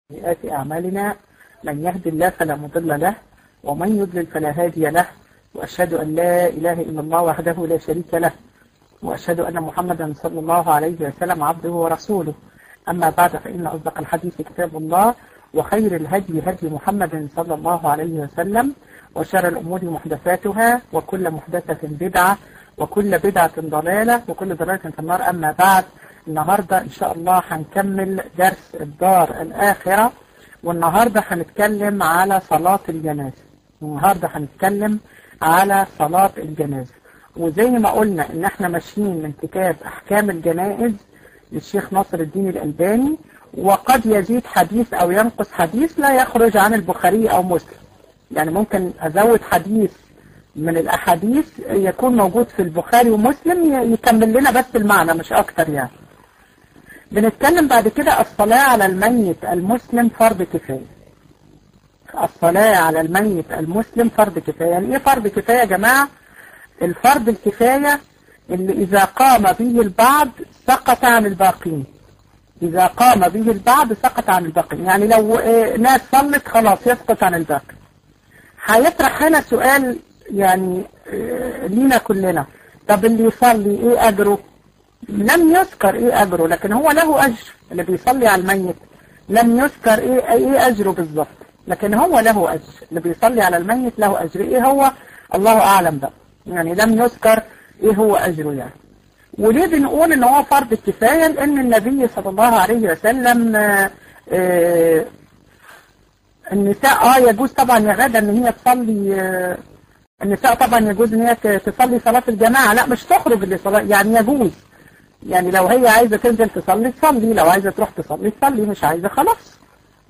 سيئات أعمالنا من يهد الله فلا مضل له ومن يضلل فلا هادي له وأشهد أن لا إله إلا الله وحده لا شريك له وأشهد أن محمدا صلى الله عليه وسلم عبده ورسوله أما بعد فإن أصدق الحديث كتاب الله وخير الهدي هدي محمد صلى الله عليه وسلم وشر الأمور محدثاتها وكل محدثة بدعة وكل بدعة ضلالة وكل ضلالة في النار أما بعد النهاردة إن شاء الله هنكمل درس الدار الآخرة والنهاردة هنتكلم على صلاة الجنازة النهاردة هنتكلم على صلاة الجنازة وزي ما قلنا إن احنا ماشيين من كتاب أحكام الجنائز للشيخ ناصر الدين الألباني وقد يزيد حديث أو ينقص حديث لا يخرج عن البخاري أو مسلم يعني ممكن أزود حديث من الأحاديث يكون موجود في البخاري ومسلم يكمل لنا بس المعنى مش أكتر يعني بنتكلم بعد كده الصلاة على الميت المسلم فرض كفاية الصلاة على الميت المسلم فرض كفاية يعني ايه فرض كفاية يا جماعة الفرض الكفاية اللي إذا قام به البعض سقط عن الباقين إذا قام به البعض سقط عن الباقين يعني لو ناس صلت خلاص يسقط عن الباقي هيطرح هنا سؤال يعني لينا كلنا طب اللي يصلي ايه أجره لم يذكر ايه أجره لكن هو له أجر اللي بيصلي على الميت لم يذكر ايه, إيه أجره بالظبط لكن هو له أجر اللي بيصلي على الميت له أجر ايه هو الله أعلم بقى يعني لم يذكر ايه هو أجره يعني وليه بنقول ان هو فرض الكفاية لان النبي صلى الله عليه وسلم آآ آآ النساء اه يجوز طبعا يا غدا ان هي تصلي النساء طبعا يجوز ان هي تصلي صلاة الجماعة لا مش تخرج لصلاة يعني يجوز يعني لو هي عايزة تنزل تصلي تصلي لو عايزة تروح تصلي تصلي مش عايزة خلاص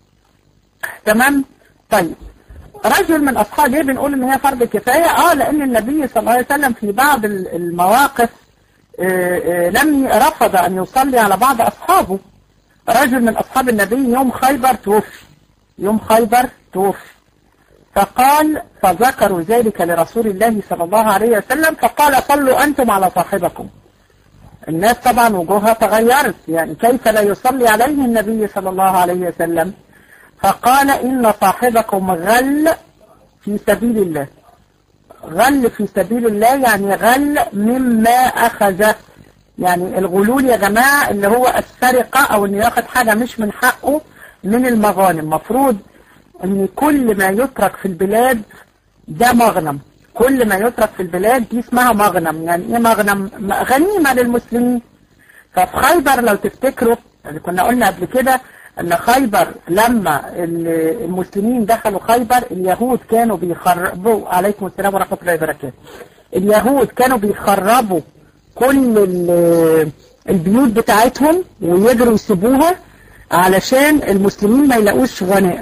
تمام طيب رجل من أصحاب ليه بنقول ان هي فرض كفاية اه لان النبي صلى الله عليه وسلم في بعض المواقف آآ آآ لم رفض ان يصلي على بعض اصحابه رجل من اصحاب النبي يوم خيبر توفي يوم خيبر توفي فقال فذكروا ذلك لرسول الله صلى الله عليه وسلم فقال صلوا أنتم على صاحبكم الناس طبعا وجوهها تغيرت يعني كيف لا يصلي عليه النبي صلى الله عليه وسلم فقال إن صاحبكم غل في سبيل الله غل في سبيل الله يعني غل مما أخذ يعني الغلول يا جماعة اللي هو السرقة أو إنه ياخد حاجة مش من حقه من المغانم مفروض ان كل ما يترك في البلاد ده مغنم كل ما يترك في البلاد دي اسمها مغنم يعني ايه مغنم غنيمة للمسلمين ففي خيبر لو تفتكروا اللي كنا قلنا قبل كده ان خيبر لما المسلمين دخلوا خيبر اليهود كانوا بيخربوا عليكم السلام ورحمة الله وبركاته اليهود كانوا بيخربوا كل البيوت بتاعتهم ويجروا يسيبوها علشان المسلمين ما يلاقوش غنائم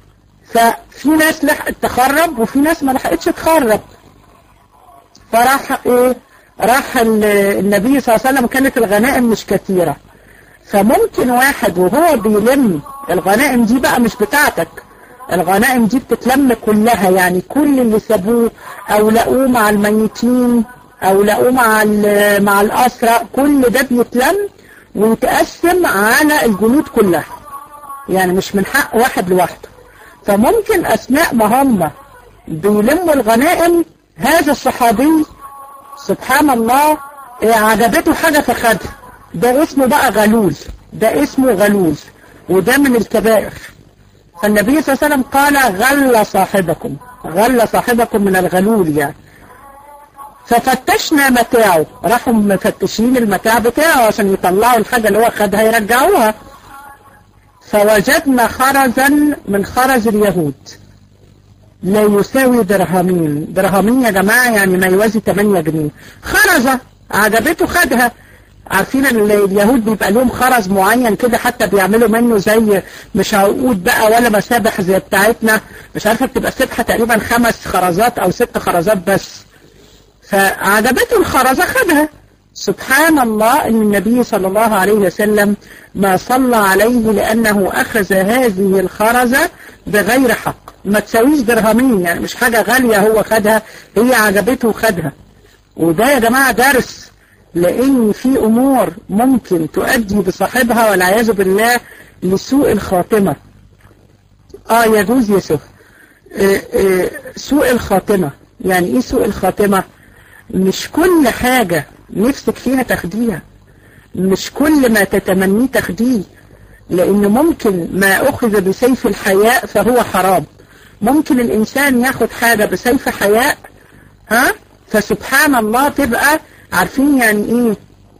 ففي ناس لحقت تخرب وفي ناس ما لحقتش تخرب فراح ايه راح النبي صلى الله عليه وسلم كانت الغنائم مش كثيرة فممكن واحد وهو بيلم الغنائم دي بقى مش بتاعتك الغنائم دي بتتلم كلها يعني كل اللي سابوه او لقوه مع الميتين او لقوه مع مع الاسرى كل ده بيتلم ويتقسم على الجنود كلها يعني مش من حق واحد لوحده فممكن أثناء ما هم بيلموا الغنائم هذا الصحابي سبحان الله عجبته حاجة فخدها ده اسمه بقى غلول ده اسمه غلول وده من الكبائر فالنبي صلى الله عليه وسلم قال غل صاحبكم غل صاحبكم من الغلول يعني ففتشنا متاعه راحوا مفتشين المتاع بتاعه عشان يطلعوا الحاجة اللي هو خدها يرجعوها فوجدنا خرزا من خرز اليهود لا يساوي درهمين درهمين يا جماعة يعني ما يوازي 8 جنيه خرزة عجبته خدها عارفين ان اليهود بيبقى لهم خرز معين كده حتى بيعملوا منه زي مش عقود بقى ولا مسابح زي بتاعتنا مش عارفة بتبقى سبحة تقريبا خمس خرزات او ست خرزات بس فعجبته الخرزة خدها سبحان الله أن النبي صلى الله عليه وسلم ما صلى عليه لأنه أخذ هذه الخرزة بغير حق ما تساويش درهمين يعني مش حاجة غالية هو خدها هي عجبته خدها وده يا جماعة درس لأن في أمور ممكن تؤدي بصاحبها والعياذ بالله لسوء الخاتمة اه يجوز يسف آه آه سوء الخاتمة يعني ايه سوء الخاتمة مش كل حاجة نفسك فيها تاخديها مش كل ما تتمنيه تاخديه لان ممكن ما اخذ بسيف الحياء فهو حرام ممكن الانسان ياخد حاجة بسيف حياء ها فسبحان الله تبقى عارفين يعني ايه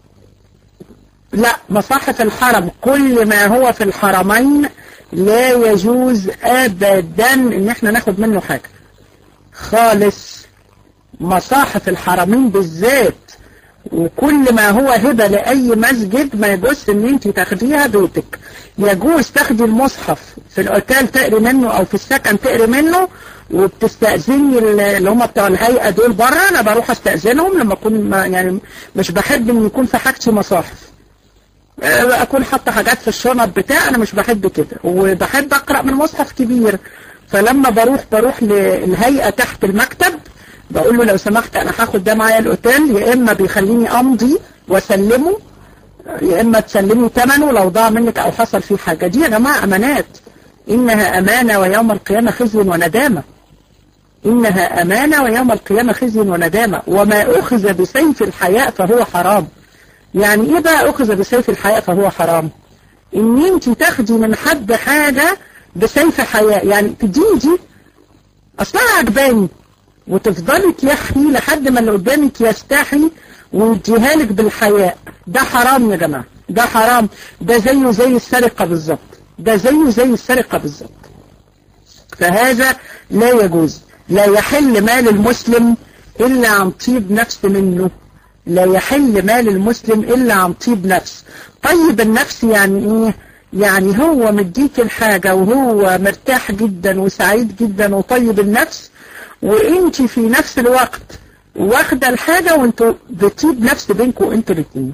لا مصاحف الحرم كل ما هو في الحرمين لا يجوز ابدا ان احنا ناخد منه حاجة خالص مصاحف الحرمين بالذات وكل ما هو هبة لأي مسجد ما يجوز ان انت تاخديها بيتك يجوز تاخدي المصحف في الاوتيل تقري منه او في السكن تقري منه وبتستأذني اللي هم بتوع الهيئة دول بره انا بروح استأذنهم لما اكون يعني مش بحب ان يكون في حاجتي مصاحف اكون حاطه حاجات في الشنط بتاع انا مش بحب كده وبحب اقرأ من مصحف كبير فلما بروح بروح للهيئة تحت المكتب بقول له لو سمحت انا هاخد ده معايا الاوتيل يا اما بيخليني امضي واسلمه يا اما تسلمي ثمنه لو ضاع منك او حصل فيه حاجة دي يا جماعة امانات انها امانة ويوم القيامة خزي وندامة انها امانة ويوم القيامة خزي وندامة وما اخذ بسيف الحياء فهو حرام يعني ايه بقى اخذ بسيف الحياء فهو حرام ان انت تاخدي من حد حاجة بسيف حياء يعني تديني دي اصلا عجباني وتفضلي تلحي لحد ما اللي قدامك يستحي ويديها لك بالحياء ده حرام يا جماعة ده حرام ده زيه زي السرقة بالظبط ده زيه زي السرقة بالظبط فهذا لا يجوز لا يحل مال المسلم إلا عن طيب نفس منه لا يحل مال المسلم إلا عن طيب نفس طيب النفس يعني إيه يعني هو مديك الحاجة وهو مرتاح جدا وسعيد جدا وطيب النفس وانت في نفس الوقت واخدة الحاجة وانتوا بتطيب نفس بينكم انتوا الاثنين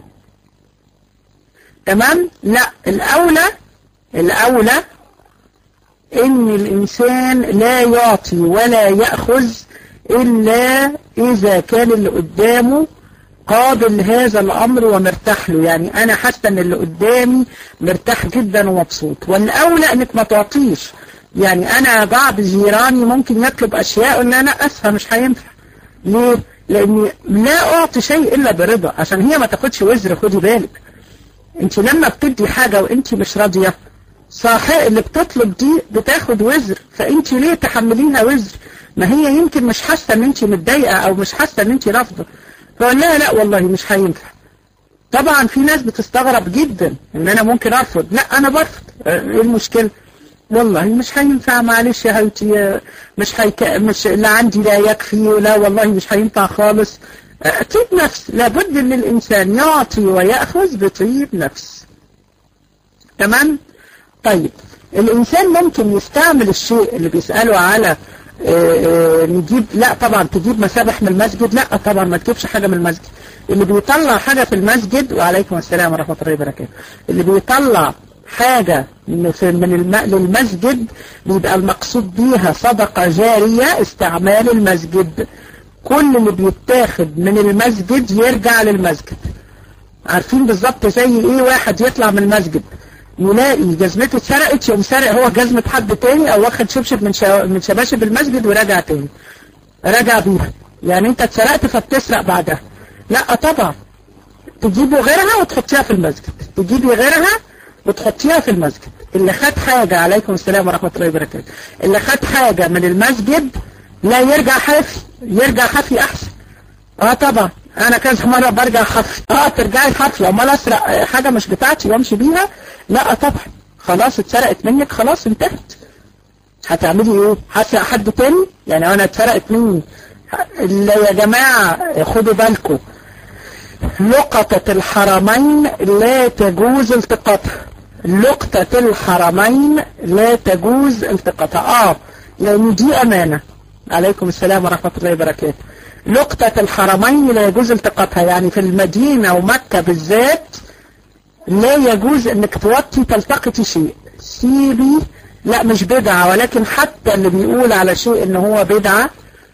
تمام لا الاولى الاولى ان الانسان لا يعطي ولا يأخذ الا اذا كان اللي قدامه قابل هذا الامر ومرتاح له يعني انا حاسه ان اللي قدامي مرتاح جدا ومبسوط والاولى انك ما تعطيش يعني انا بعض جيراني ممكن يطلب اشياء ان انا اسفه مش هينفع ليه لاني لا اعطي شيء الا برضا عشان هي ما تاخدش وزر خدي بالك انت لما بتدي حاجة وانت مش راضية صاحب اللي بتطلب دي بتاخد وزر فانت ليه تحملينها وزر ما هي يمكن مش حاسة ان انت متضايقة او مش حاسة ان انت رافضة فقال لها لا والله مش هينفع طبعا في ناس بتستغرب جدا ان انا ممكن ارفض لا انا برفض ايه المشكلة والله مش هينفع معلش يا هوتي مش هيك مش اللي عندي لا يكفي ولا والله مش هينفع خالص طيب نفس لابد ان الانسان يعطي ويأخذ بطيب نفس تمام طيب الانسان ممكن يستعمل الشيء اللي بيسأله على اه اه نجيب لا طبعا تجيب مسابح من المسجد لا طبعا ما تجيبش حاجة من المسجد اللي بيطلع حاجة في المسجد وعليكم السلام ورحمة الله وبركاته اللي بيطلع حاجة من الم... للمسجد بيبقى المقصود بيها صدقة جارية استعمال المسجد كل اللي بيتاخد من المسجد يرجع للمسجد عارفين بالظبط زي ايه واحد يطلع من المسجد يلاقي جزمته اتسرقت يقوم سارق هو جزمة حد تاني او واخد شبشب من شا... من شباشب المسجد وراجع تاني راجع بيها يعني انت اتسرقت فبتسرق بعدها لا طبعا تجيبي غيرها وتحطيها في المسجد تجيبي غيرها وتحطيها في المسجد اللي خد حاجة عليكم السلام ورحمة الله وبركاته اللي خد حاجة من المسجد لا يرجع حافي يرجع حافي احسن اه طبعا انا كذا مرة برجع حافي اه ترجعي حافي امال اسرق حاجة مش بتاعتي وامشي بيها لا طبعا خلاص اتسرقت منك خلاص انتهت هتعملي ايه هسرق حد تاني يعني انا اتسرقت مني اللي يا جماعة خدوا بالكم لقطة الحرمين لا تجوز التقاطها لقطة الحرمين لا تجوز التقاطها اه لان دي امانة عليكم السلام ورحمة الله وبركاته لقطة الحرمين لا يجوز التقاطها يعني في المدينة ومكة بالذات لا يجوز انك توطي تلتقطي شيء سيبي لا مش بدعة ولكن حتى اللي بيقول على شيء ان هو بدعة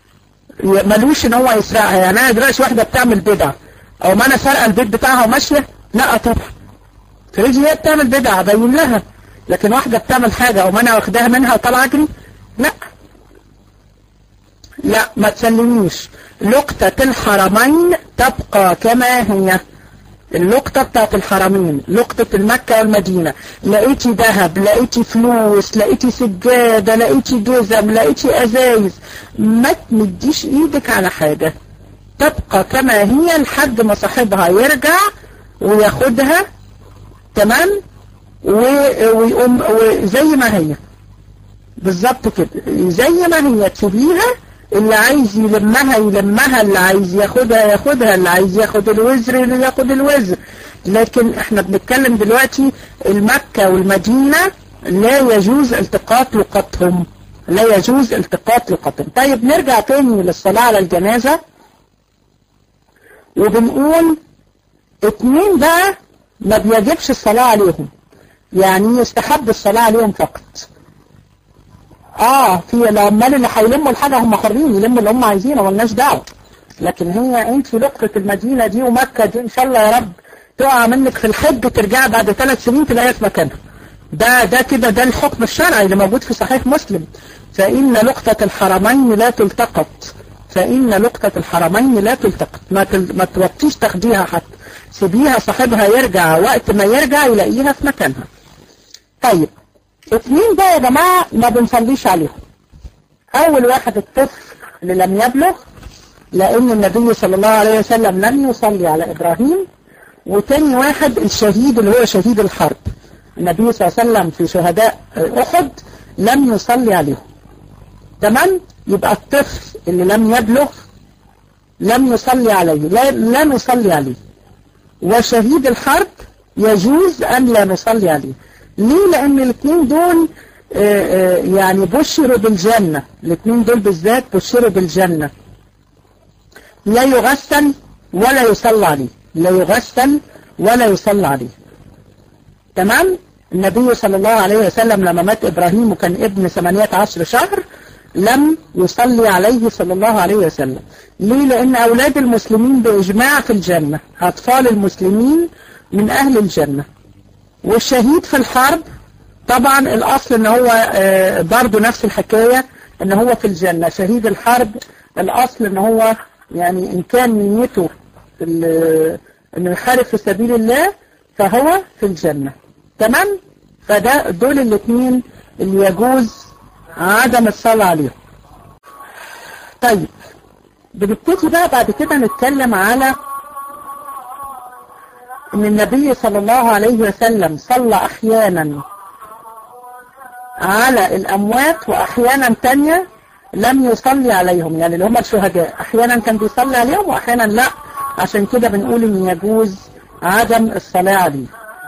ملوش ان هو يسرقها يعني انا دلوقتي واحدة بتعمل بدعة او ما انا سارقه البيت بتاعها وماشية لا طبعا فريجي هي بتعمل بدعة بين لها لكن واحدة بتعمل حاجة او انا واخداها منها وطلع اجري لا لا ما تسلميش لقطة الحرمين تبقى كما هي اللقطة بتاعت الحرمين لقطة المكة والمدينة لقيتي ذهب لقيتي فلوس لقيتي سجادة لقيتي جزم لقيتي ازايز ما تمديش ايدك على حاجة تبقى كما هي لحد ما صاحبها يرجع وياخدها تمام ويقوم زي ما هي بالظبط كده زي ما هي تسيبيها اللي عايز يلمها يلمها اللي عايز ياخدها ياخدها اللي عايز ياخد الوزر اللي ياخد الوزر لكن احنا بنتكلم دلوقتي المكة والمدينة لا يجوز التقاط لقطهم لا يجوز التقاط لقطهم طيب نرجع تاني للصلاة على الجنازة وبنقول اتنين بقى ما بيجبش الصلاة عليهم يعني يستحب الصلاة عليهم فقط اه في العمال اللي هيلموا الحاجة هم حرين يلموا اللي هم عايزينه ملناش دعوة لكن هي انت لقطة المدينة دي ومكة دي ان شاء الله يا رب تقع منك في الحج ترجع بعد ثلاث سنين تلاقيها في مكانها ده ده كده ده الحكم الشرعي اللي موجود في صحيح مسلم فإن لقطة الحرمين لا تلتقط فإن لقطة الحرمين لا تلتقط ما, تل... ما توطيش تاخديها حتى سيبيها صاحبها يرجع وقت ما يرجع يلاقيها في مكانها طيب اثنين بقى يا جماعة ما بنصليش عليهم اول واحد الطفل اللي لم يبلغ لان النبي صلى الله عليه وسلم لم يصلي على ابراهيم وتاني واحد الشهيد اللي هو شهيد الحرب النبي صلى الله عليه وسلم في شهداء احد لم يصلي عليهم تمام يبقى الطفل اللي لم يبلغ لم يصلي عليه لا, لا نصلي عليه وشهيد الحرب يجوز أن لا نصلي عليه ليه لأن الاثنين دول آآ آآ يعني بشروا بالجنة الاثنين دول بالذات بشروا بالجنة لا يغسل ولا يصلى عليه لا يغسل ولا يصلى عليه تمام النبي صلى الله عليه وسلم لما مات إبراهيم وكان ابن 18 شهر لم يصلي عليه صلى الله عليه وسلم ليه لأن أولاد المسلمين بإجماع في الجنة أطفال المسلمين من أهل الجنة والشهيد في الحرب طبعا الأصل أن هو برضه نفس الحكاية أن هو في الجنة شهيد الحرب الأصل أن هو يعني إن كان نيته أنه يحارب في سبيل الله فهو في الجنة تمام فده دول الاثنين اللي يجوز عدم الصلاة عليهم طيب بنبتدي بقى بعد كده نتكلم على ان النبي صلى الله عليه وسلم صلى احيانا على الاموات واحيانا تانية لم يصلي عليهم يعني اللي هم الشهداء احيانا كان بيصلي عليهم واحيانا لا عشان كده بنقول ان يجوز عدم الصلاة عليه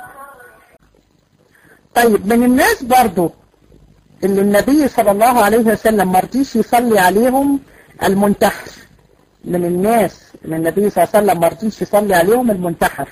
طيب من الناس برضو اللي النبي صلى الله عليه وسلم مرضيش يصلي عليهم المنتحر من الناس اللي النبي صلى الله عليه وسلم مرضيش يصلي عليهم المنتحر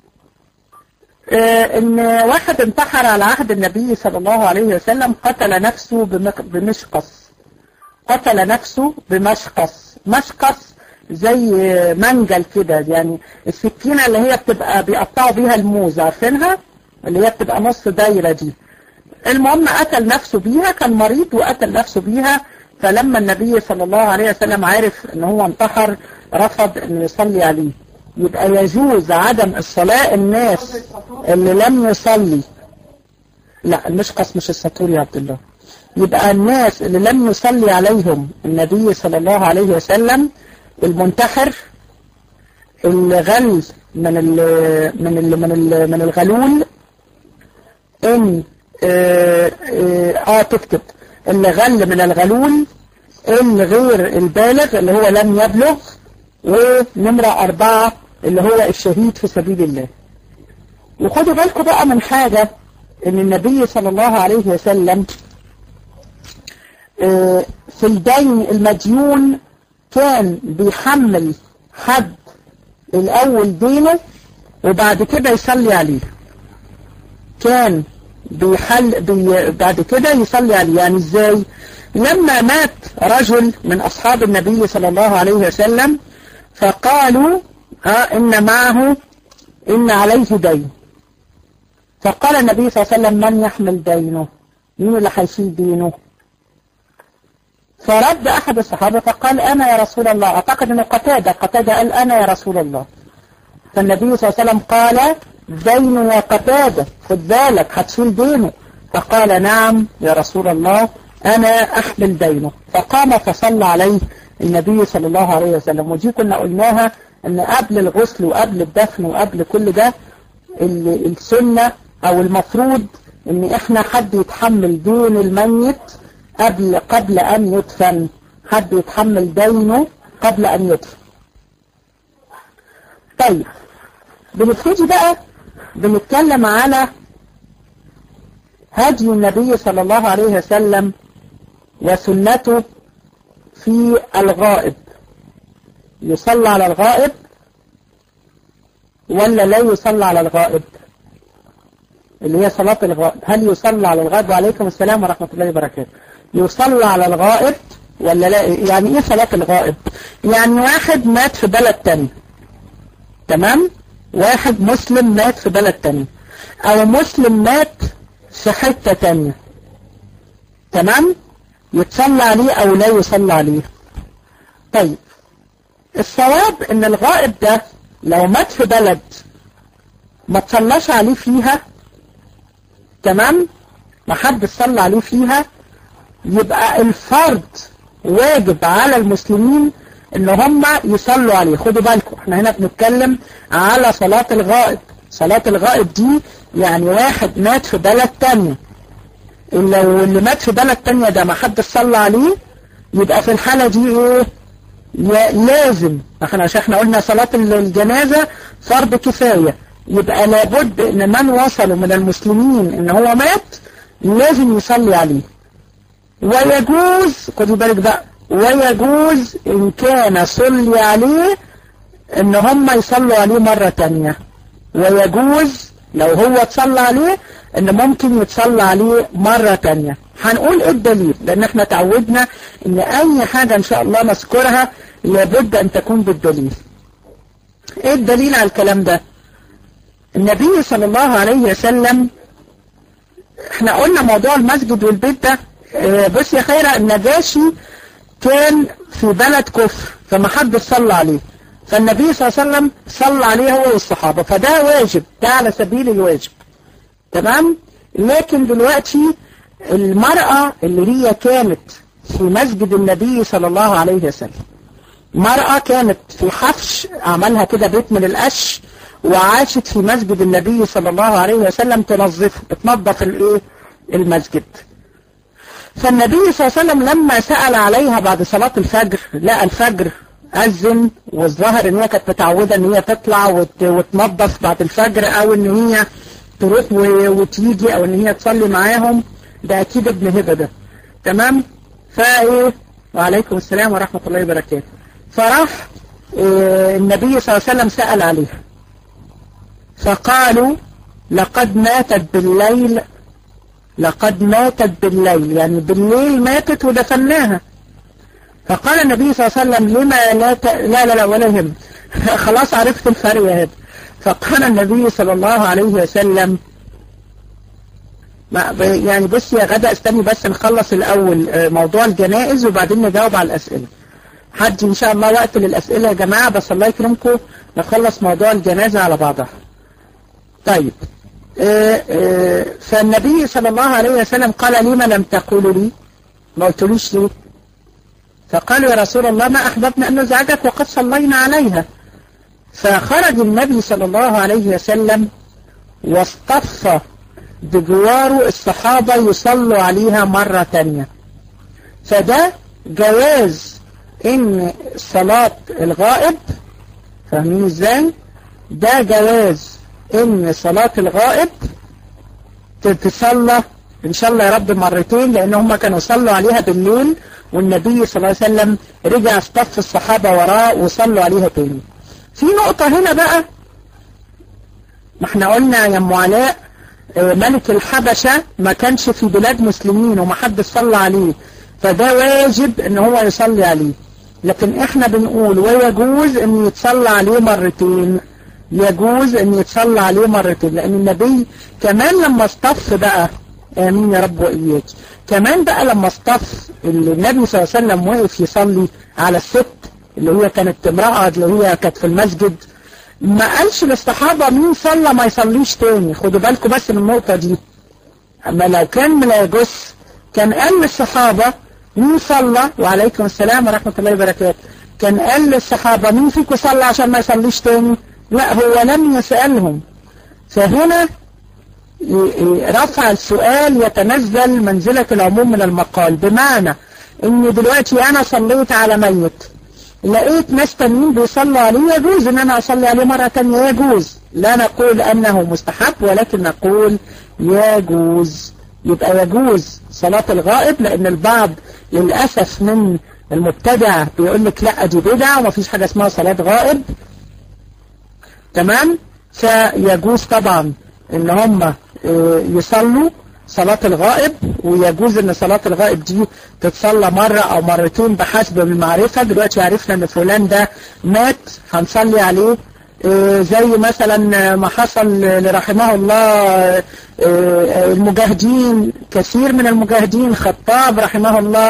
اه ان واحد انتحر على عهد النبي صلى الله عليه وسلم قتل نفسه بمشقص قتل نفسه بمشقص مشقص زي منجل كده يعني السكينة اللي هي بتبقى بيقطعوا بيها الموز عارفينها اللي هي بتبقى نص دايرة دي المهم قتل نفسه بيها كان مريض وقتل نفسه بيها فلما النبي صلى الله عليه وسلم عرف ان هو انتحر رفض انه يصلي عليه يبقى يجوز عدم الصلاة الناس اللي لم يصلي لا المشقص مش السطور يا عبد الله يبقى الناس اللي لم يصلي عليهم النبي صلى الله عليه وسلم المنتحر الغل من ال من ال من ال من الغلول ان اه, اه, آه تكتب اللي غل من الغلول الغير البالغ اللي هو لم يبلغ ونمرة أربعة اللي هو الشهيد في سبيل الله وخدوا بالكم بقى من حاجة ان النبي صلى الله عليه وسلم اه في الدين المديون كان بيحمل حد الأول دينه وبعد كده يصلي عليه كان بيحل بي بعد كده يصلي عليه يعني ازاي لما مات رجل من أصحاب النبي صلى الله عليه وسلم فقالوا ها إن معه إن عليه دين فقال النبي صلى الله عليه وسلم من يحمل دينه مين اللي هيشيل دينه فرد أحد الصحابة فقال أنا يا رسول الله أعتقد أنه قتادة قتادة قال أنا يا رسول الله فالنبي صلى الله عليه وسلم قال دين يا قتادة خد بالك هتشيل دينه فقال نعم يا رسول الله أنا أحمل دينه فقام فصلى عليه النبي صلى الله عليه وسلم ودي كنا قلناها أن قبل الغسل وقبل الدفن وقبل كل ده السنة أو المفروض أن إحنا حد يتحمل دين الميت قبل قبل أن يدفن حد يتحمل دينه قبل أن يدفن طيب بنبتدي بقى بنتكلم على هدي النبي صلى الله عليه وسلم وسنته في الغائب يصلى على الغائب ولا لا يصلى على الغائب اللي هي صلاة الغائب هل يصلى على الغائب وعليكم السلام ورحمة الله وبركاته يصلى على الغائب ولا لا يعني ايه صلاة الغائب يعني واحد مات في بلد تاني تمام واحد مسلم مات في بلد تاني او مسلم مات في حتة تانية تمام يتصلى عليه او لا يصلى عليه طيب الصواب ان الغائب ده لو مات في بلد ما تصلاش عليه فيها تمام ما حد صلى عليه فيها يبقى الفرض واجب على المسلمين ان هم يصلوا عليه خدوا بالكم احنا هنا بنتكلم على صلاة الغائب صلاة الغائب دي يعني واحد مات في بلد تانية لو اللي مات في بلد تانية ده ما حد صلى عليه يبقى في الحالة دي ايه لازم احنا عشان احنا قلنا صلاة الجنازة فرض كفاية يبقى لابد ان من وصلوا من المسلمين ان هو مات لازم يصلي عليه ويجوز خدوا بالك بقى ويجوز ان كان صلي عليه ان هم يصلوا عليه مرة تانية ويجوز لو هو اتصلى عليه ان ممكن يتصلى عليه مرة تانية هنقول ايه الدليل لان احنا تعودنا ان اي حاجة ان شاء الله نذكرها لابد ان تكون بالدليل ايه الدليل على الكلام ده النبي صلى الله عليه وسلم احنا قلنا موضوع المسجد والبيت ده اه بص يا خيرة النجاشي كان في بلد كفر فما حد صلى عليه فالنبي صلى الله عليه وسلم صلى عليه هو والصحابة فده واجب ده على سبيل الواجب تمام لكن دلوقتي المرأة اللي هي كانت في مسجد النبي صلى الله عليه وسلم مرأة كانت في حفش عملها كده بيت من القش وعاشت في مسجد النبي صلى الله عليه وسلم تنظفه بتنظف الايه المسجد فالنبي صلى الله عليه وسلم لما سأل عليها بعد صلاة الفجر لقى الفجر أذن والظاهر ان هي كانت متعودة ان هي تطلع وت... وتنظف بعد الفجر او ان هي تروح و... وتيجي او ان هي تصلي معاهم ده اكيد ابن هبة ده تمام فايه وعليكم السلام ورحمة الله وبركاته فراح إيه النبي صلى الله عليه وسلم سأل عليها فقالوا لقد ماتت بالليل لقد ماتت بالليل يعني بالليل ماتت ودفناها فقال النبي صلى الله عليه وسلم لما لا ت... لا لا لا ولا يهم خلاص عرفت الفرق يا هذا فقال النبي صلى الله عليه وسلم ما يعني بص يا غدا استني بس نخلص الأول موضوع الجنائز وبعدين نجاوب على الأسئلة حد إن شاء الله وقت للأسئلة يا جماعة بس الله يكرمكم نخلص موضوع الجنازة على بعضها طيب آآ آآ فالنبي صلى الله عليه وسلم قال لي ما لم تقولوا لي ما قلتلوش ليه فقالوا يا رسول الله ما أحببنا أن نزعجك وقد صلينا عليها فخرج النبي صلى الله عليه وسلم واصطف بجواره الصحابة يصلوا عليها مرة تانية فده جواز ان صلاة الغائب فاهمين ازاي ده جواز ان صلاة الغائب تتصلى ان شاء الله يا رب مرتين لان هم كانوا صلوا عليها بالليل والنبي صلى الله عليه وسلم رجع اصطف الصحابة وراه وصلوا عليها تاني في نقطة هنا بقى ما احنا قلنا يا ام علاء ملك الحبشة ما كانش في بلاد مسلمين وما حد صلى عليه فده واجب ان هو يصلي عليه لكن احنا بنقول ويجوز ان يتصلى عليه مرتين يجوز ان يتصلى عليه مرتين لان النبي كمان لما اصطف بقى امين يا رب واياك كمان بقى لما اصطف النبي صلى الله عليه وسلم وقف يصلي على الست اللي هي كانت امرأة اللي هي كانت في المسجد ما قالش للصحابة مين صلى ما يصليش تاني خدوا بالكم بس من النقطة دي اما لو كان لا يجوز كان قال للصحابة مين صلى وعليكم السلام ورحمة الله وبركاته كان قال للصحابة مين فيكم صلى عشان ما يصليش تاني لا هو لم يسألهم فهنا رفع السؤال يتنزل منزلة العموم من المقال بمعنى ان دلوقتي انا صليت على ميت لقيت ناس تانيين بيصلوا عليه يجوز ان انا اصلي عليه مرة تانية يجوز لا نقول انه مستحب ولكن نقول يجوز يبقى يجوز صلاة الغائب لان البعض للأسف من المبتدع بيقول لك لا دي بدعة ومفيش حاجة اسمها صلاة غائب تمام فيجوز طبعا ان هم يصلوا صلاة الغائب ويجوز ان صلاة الغائب دي تتصلى مرة او مرتين بحسب المعرفة دلوقتي عرفنا ان فلان ده مات هنصلي عليه زي مثلا ما حصل لرحمه الله المجاهدين كثير من المجاهدين خطاب رحمه الله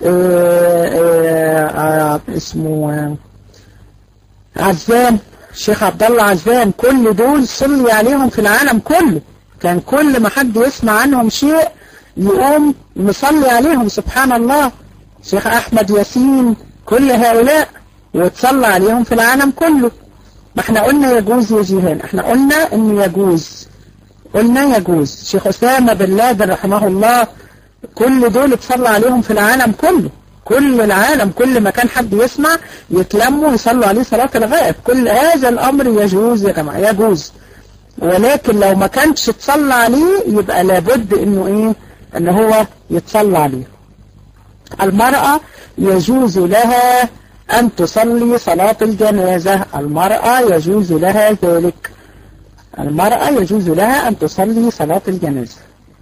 اسمه عزام الشيخ عبد الله عزام كل دول صلي عليهم في العالم كله كان كل ما حد يسمع عنهم شيء يقوم نصلي عليهم سبحان الله شيخ أحمد ياسين كل هؤلاء وتصلى عليهم في العالم كله ما احنا قلنا يجوز يا جيهان احنا قلنا انه يجوز قلنا يجوز شيخ أسامة بن لادن رحمه الله كل دول اتصلى عليهم في العالم كله كل العالم كل ما كان حد يسمع يتلموا يصلوا عليه صلاة الغائب كل هذا الأمر يجوز يا جماعة يجوز ولكن لو ما كانش تصلى عليه يبقى لابد انه ايه ان هو يتصلى عليه المرأة يجوز لها ان تصلي صلاة الجنازة المرأة يجوز لها ذلك المرأة يجوز لها ان تصلي صلاة الجنازة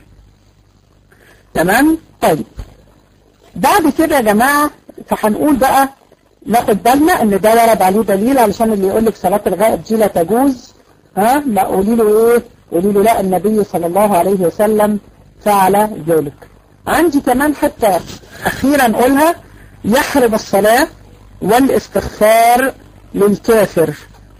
تمام طيب بعد كده يا جماعة فهنقول بقى ناخد بالنا ان ده ورد عليه دليل علشان اللي يقول لك صلاة الغائب دي لا تجوز ها لا قولي له ايه قولي له لا النبي صلى الله عليه وسلم فعل ذلك عندي كمان حتى اخيرا نقولها يحرم الصلاة والاستغفار للكافر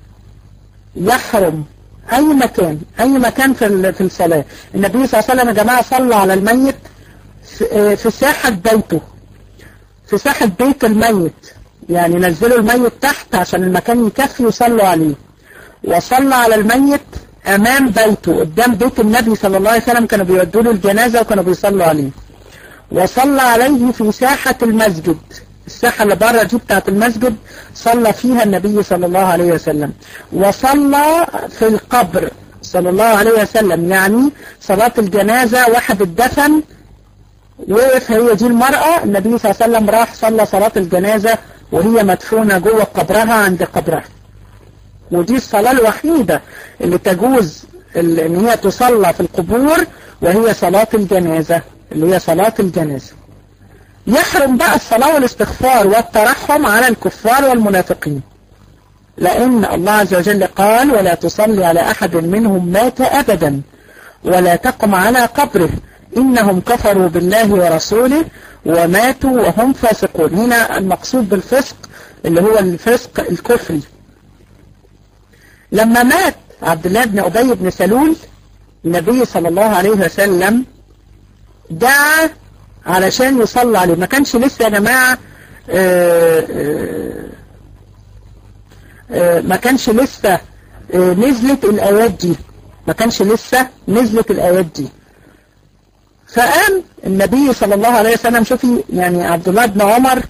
يحرم اي مكان اي مكان في في الصلاة النبي صلى الله عليه وسلم يا جماعة صلى على الميت في ساحة بيته في ساحة بيت الميت يعني نزلوا الميت تحت عشان المكان يكفي وصلوا عليه وصلى على الميت امام بيته قدام بيت النبي صلى الله عليه وسلم كانوا بيودوا له الجنازة وكانوا بيصلوا عليه وصلى عليه في ساحة المسجد الساحة اللي بره دي بتاعت المسجد صلى فيها النبي صلى الله عليه وسلم وصلى في القبر صلى الله عليه وسلم يعني صلاة الجنازة واحد الدفن وقف هي دي المرأة النبي صلى الله عليه وسلم راح صلى صلاة الجنازة وهي مدفونة جوه قبرها عند قبرها ودي الصلاة الوحيدة اللي تجوز ان هي تصلى في القبور وهي صلاة الجنازة اللي هي صلاة الجنازة يحرم بقى الصلاة والاستغفار والترحم على الكفار والمنافقين لأن الله عز وجل قال ولا تصلي على أحد منهم مات أبدا ولا تقم على قبره إنهم كفروا بالله ورسوله وماتوا وهم فاسقون هنا المقصود بالفسق اللي هو الفسق الكفري لما مات عبد الله بن أبي بن سلول النبي صلى الله عليه وسلم دعا علشان يصلى عليه ما كانش لسه يا جماعة ما كانش لسه نزلت الآيات دي ما كانش لسه نزلت الآيات دي فقام النبي صلى الله عليه وسلم شوفي يعني عبد الله بن عمر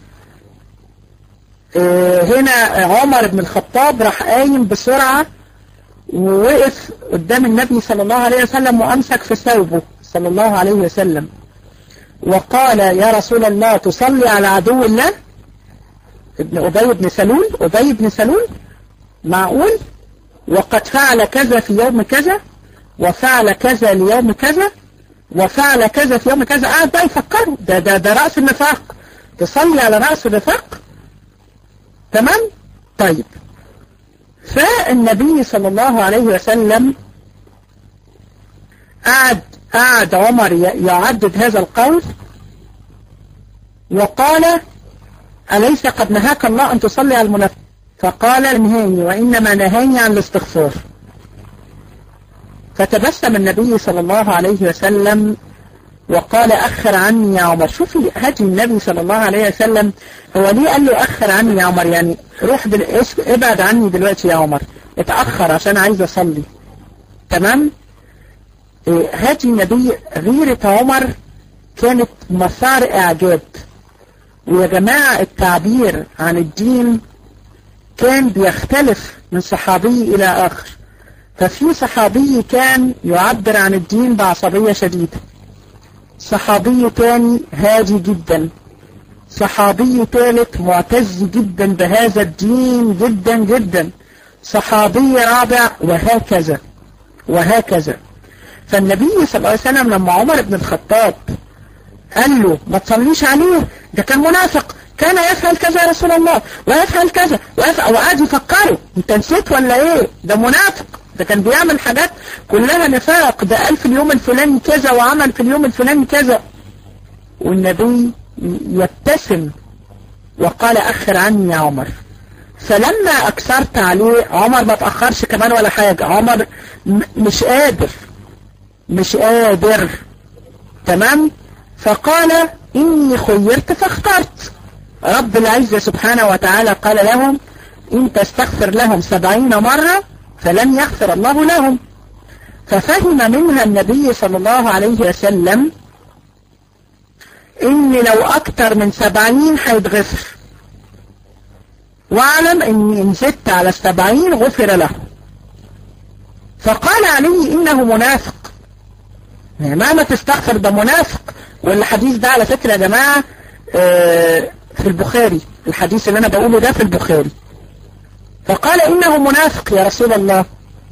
هنا عمر بن الخطاب راح قايم بسرعة ووقف قدام النبي صلى الله عليه وسلم وأمسك في ثوبه صلى الله عليه وسلم وقال يا رسول الله تصلي على عدو الله ابن أبي بن سلول أبي بن سلول معقول وقد فعل كذا في يوم كذا وفعل كذا ليوم كذا وفعل كذا في يوم كذا قاعد بقى يفكروا ده ده ده رأس النفاق تصلي على رأس النفاق تمام طيب فالنبي صلى الله عليه وسلم قعد قعد عمر يعدد هذا القول وقال أليس قد نهاك الله أن تصلي على المنافق فقال انهاني وإنما نهاني عن الاستغفار فتبسم النبي صلى الله عليه وسلم وقال أخر عني يا عمر شوفي هدي النبي صلى الله عليه وسلم هو ليه قال له أخر عني يا عمر يعني روح دل... ابعد عني دلوقتي يا عمر اتأخر عشان عايز أصلي تمام هدي النبي غيرة عمر كانت مسار إعجاب ويا جماعة التعبير عن الدين كان بيختلف من صحابي إلى آخر ففي صحابي كان يعبر عن الدين بعصبية شديدة صحابي تاني هادي جدا صحابي ثالث معتز جدا بهذا الدين جدا جدا صحابي رابع وهكذا وهكذا فالنبي صلى الله عليه وسلم لما عمر بن الخطاب قال له ما تصليش عليه ده كان منافق كان يفعل كذا يا رسول الله ويفعل كذا ويفعل وقعد يفكره انت نسيت ولا ايه ده منافق ده كان بيعمل حاجات كلها نفاق ده قال في اليوم الفلاني كذا وعمل في اليوم الفلاني كذا والنبي يبتسم وقال أخر عني يا عمر فلما أكثرت عليه عمر ما تأخرش كمان ولا حاجة عمر مش قادر مش قادر تمام فقال إني خيرت فاخترت رب العزة سبحانه وتعالى قال لهم إن تستغفر لهم سبعين مرة فلن يغفر الله لهم ففهم منها النبي صلى الله عليه وسلم إن لو أكتر من سبعين هيتغفر واعلم إني إن زدت على السبعين غفر له فقال علي إنه منافق مهما تستغفر ده منافق والحديث ده على فكرة يا جماعة في البخاري الحديث اللي أنا بقوله ده في البخاري فقال إنه منافق يا رسول الله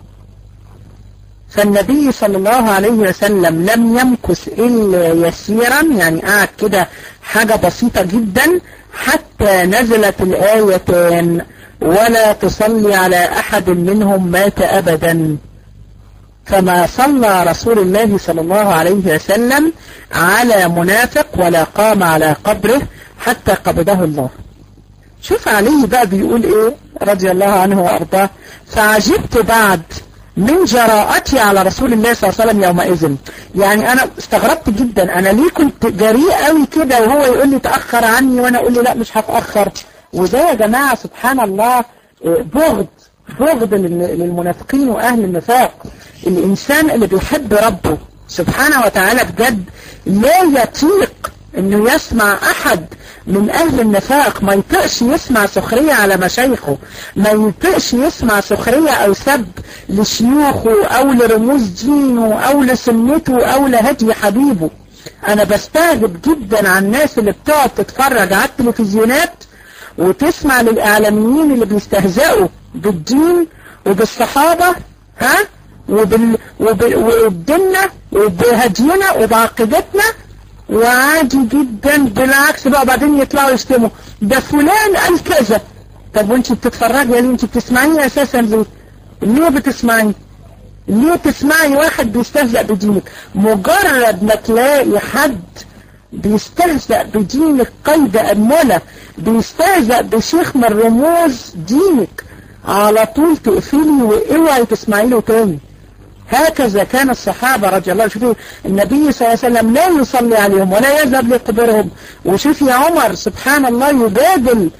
فالنبي صلى الله عليه وسلم لم يمكث إلا يسيرا يعني قعد كده حاجة بسيطة جدا حتى نزلت الآيتان ولا تصلي على أحد منهم مات أبدا فما صلى رسول الله صلى الله عليه وسلم على منافق ولا قام على قبره حتى قبضه الله شوف علي بقى بيقول ايه رضي الله عنه وارضاه فعجبت بعد من جراءتي على رسول الله صلى الله عليه وسلم يومئذ يعني انا استغربت جدا انا ليه كنت جريء قوي كده وهو يقول لي تأخر عني وانا اقول لي لا مش هتأخر وده يا جماعة سبحان الله بغض بغض للمنافقين واهل النفاق الانسان اللي بيحب ربه سبحانه وتعالى بجد لا يطيق انه يسمع احد من اهل النفاق ما يطقش يسمع سخرية على مشايخه ما يطقش يسمع سخرية او سب لشيوخه او لرموز دينه او لسنته او لهدي حبيبه انا بستعجب جدا عن الناس اللي بتقعد تتفرج على التلفزيونات وتسمع للاعلاميين اللي بيستهزئوا بالدين وبالصحابة ها وبال... وبال... وبديننا وبهدينا وبعقيدتنا وعادي جدا بالعكس بقى بعدين يطلعوا يشتموا ده فلان قال كذا طب وانت بتتفرجي ليه انت بتسمعيني اساسا ليه ليه بتسمعي ليه تسمعي واحد بيستهزأ بدينك مجرد ما تلاقي حد بيستهزأ بدينك قيد أنملة بيستهزأ بشيخ من رموز دينك على طول تقفلي واوعي تسمعي له تاني هكذا كان الصحابة رضي الله شوفوا النبي صلى الله عليه وسلم لا يصلي عليهم ولا يذهب لقبرهم وشوف يا عمر سبحان الله يجادل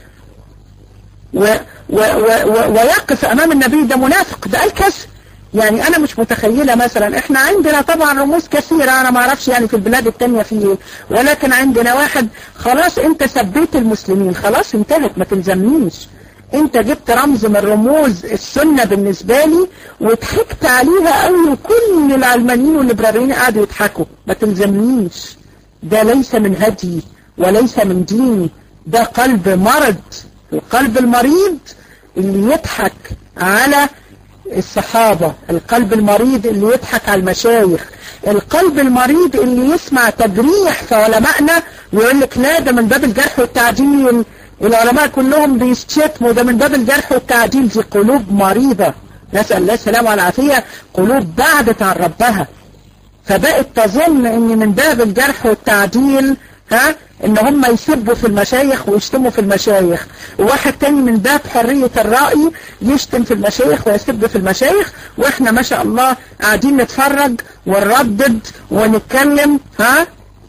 و و و و ويقف أمام النبي ده منافق ده قال كذا يعني أنا مش متخيلة مثلا إحنا عندنا طبعا رموز كثيرة أنا ما أعرفش يعني في البلاد التانية في إيه ولكن عندنا واحد خلاص أنت سبيت المسلمين خلاص انتهت ما تلزمنيش انت جبت رمز من رموز السنة بالنسبة لي وضحكت عليها قوي وكل العلمانيين والليبراريين قعدوا يضحكوا ما تلزمنيش ده ليس من هدي وليس من ديني ده قلب مرض القلب المريض اللي يضحك على الصحابة القلب المريض اللي يضحك على المشايخ القلب المريض اللي يسمع تجريح في علمائنا ويقول لك لا ده من باب الجرح والتعديل العلماء كلهم بيستشتموا ده من باب الجرح والتعديل دي قلوب مريضة نسأل الله السلامة والعافية قلوب بعدت عن ربها فبقت تظن ان من باب الجرح والتعديل ها ان هم يسبوا في المشايخ ويشتموا في المشايخ وواحد تاني من باب حرية الرأي يشتم في المشايخ ويسب في المشايخ واحنا ما شاء الله قاعدين نتفرج ونردد ونتكلم ها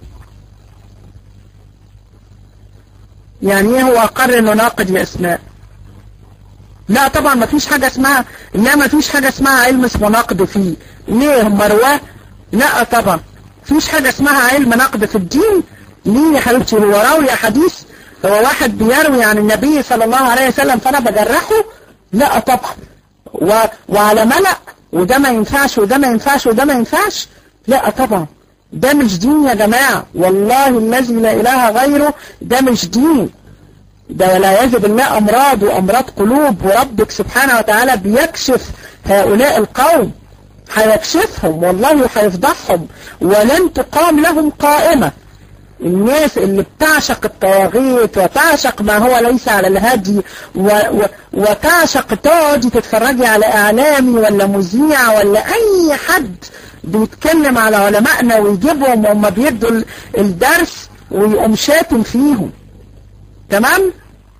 يعني ايه هو اقر انه ناقد يا اسماء لا طبعا ما فيش حاجة اسمها لا ما فيش حاجة اسمها علم اسمه نقد فيه ليه هم رواه لا طبعا فيش حاجة اسمها علم نقد في الدين ليه يا حبيبتي هو راوي حديث هو واحد بيروي عن النبي صلى الله عليه وسلم فانا بجرحه لا طبعا و... وعلى ملأ وده ما ينفعش وده ما ينفعش وده ما ينفعش لا طبعا ده مش دين يا جماعة والله الذي لا إله غيره ده مش دين ده لا يجب الله أمراض وأمراض قلوب وربك سبحانه وتعالى بيكشف هؤلاء القوم هيكشفهم والله هيفضحهم ولن تقام لهم قائمة الناس اللي بتعشق الطواغيت وتعشق ما هو ليس على الهدي و و وتعشق تقعدي تتفرجي على اعلامي ولا مذيع ولا اي حد بيتكلم على علمائنا ويجيبهم وهم بيدوا الدرس ويقوم شاتم فيهم تمام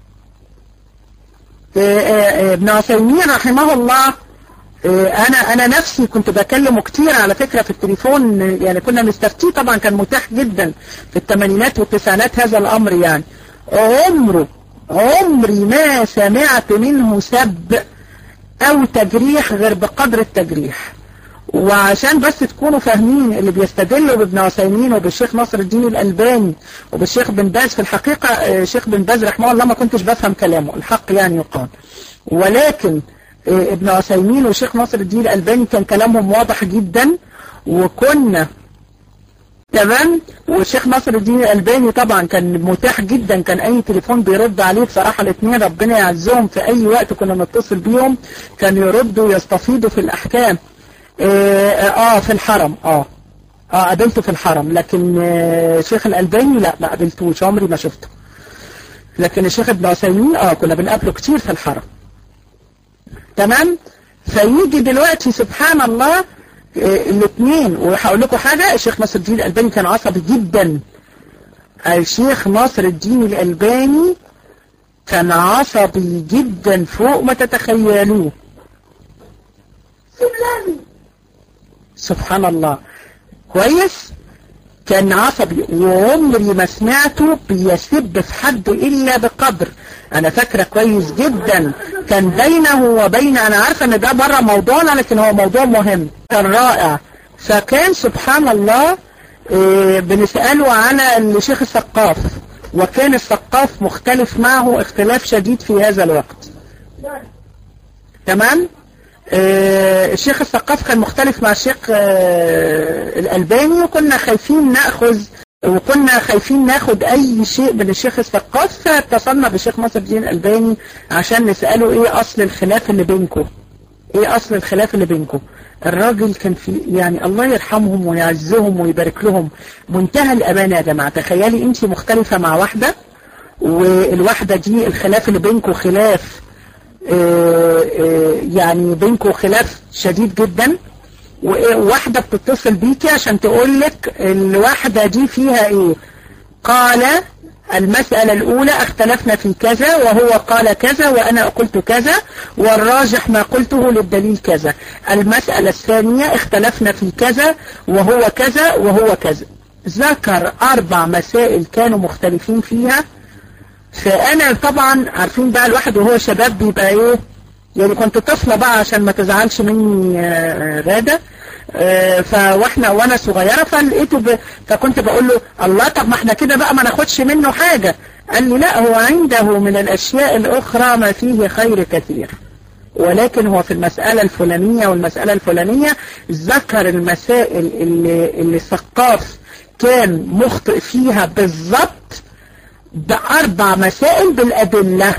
ابن عثيمين رحمه الله انا انا نفسي كنت بكلمه كتير على فكرة في التليفون يعني كنا نستفتيه طبعا كان متاح جدا في الثمانينات والتسعينات هذا الامر يعني عمره عمري ما سمعت منه سب او تجريح غير بقدر التجريح وعشان بس تكونوا فاهمين اللي بيستدلوا بابن عثيمين وبالشيخ ناصر الدين الألباني وبالشيخ بن باز في الحقيقة الشيخ بن باز رحمه الله ما كنتش بفهم كلامه الحق يعني يقال ولكن ابن عثيمين والشيخ ناصر الدين الألباني كان كلامهم واضح جدا وكنا تمام والشيخ ناصر الدين الألباني طبعا كان متاح جدا كان أي تليفون بيرد عليه بصراحة الاثنين ربنا يعزهم في أي وقت كنا نتصل بيهم كانوا يردوا ويستفيضوا في الأحكام اه, آه في الحرم اه اه قابلته في الحرم لكن آه شيخ الألباني لا ما قابلتوش عمري ما شفته لكن الشيخ ابن عثيمين اه كنا بنقابله كتير في الحرم تمام فيجي دلوقتي سبحان الله اه الاثنين وهقول لكم حاجة الشيخ ناصر الدين الألباني كان عصبي جدا الشيخ ناصر الدين الألباني كان عصبي جدا فوق ما تتخيلوه سبحان الله كويس كان عصبي وعمري ما سمعته بيسب في حد إلا بقدر أنا فاكرة كويس جدا كان بينه وبين أنا عارفة أن ده بره موضوعنا لكن هو موضوع مهم كان رائع فكان سبحان الله بنسأله على الشيخ الثقاف وكان الثقاف مختلف معه اختلاف شديد في هذا الوقت تمام؟ آه الشيخ الثقاف كان مختلف مع الشيخ آه الألباني وكنا خايفين نأخذ وكنا خايفين ناخد أي شيء من الشيخ الثقاف فاتصلنا بالشيخ ناصر الدين الألباني عشان نسأله إيه أصل الخلاف اللي بينكم إيه أصل الخلاف اللي بينكم الراجل كان في يعني الله يرحمهم ويعزهم ويبارك لهم منتهى الأمانة يا جماعة تخيلي أنت مختلفة مع واحدة والواحدة دي الخلاف اللي بينكم خلاف يعني بينكم خلاف شديد جدا وواحدة بتتصل بيكي عشان تقول لك الواحدة دي فيها ايه قال المسألة الأولى اختلفنا في كذا وهو قال كذا وأنا قلت كذا والراجح ما قلته للدليل كذا المسألة الثانية اختلفنا في كذا وهو كذا وهو كذا ذكر أربع مسائل كانوا مختلفين فيها فانا طبعا عارفين بقى الواحد وهو شباب بيبقى ايه يعني كنت طفلة بقى عشان ما تزعلش مني غادة فواحنا وانا صغيرة فلقيته ب... فكنت بقول له الله طب ما احنا كده بقى ما ناخدش منه حاجة قال لي لا هو عنده من الاشياء الاخرى ما فيه خير كثير ولكن هو في المسألة الفلانية والمسألة الفلانية ذكر المسائل اللي, اللي الثقاف كان مخطئ فيها بالضبط بأربع مسائل بالأدلة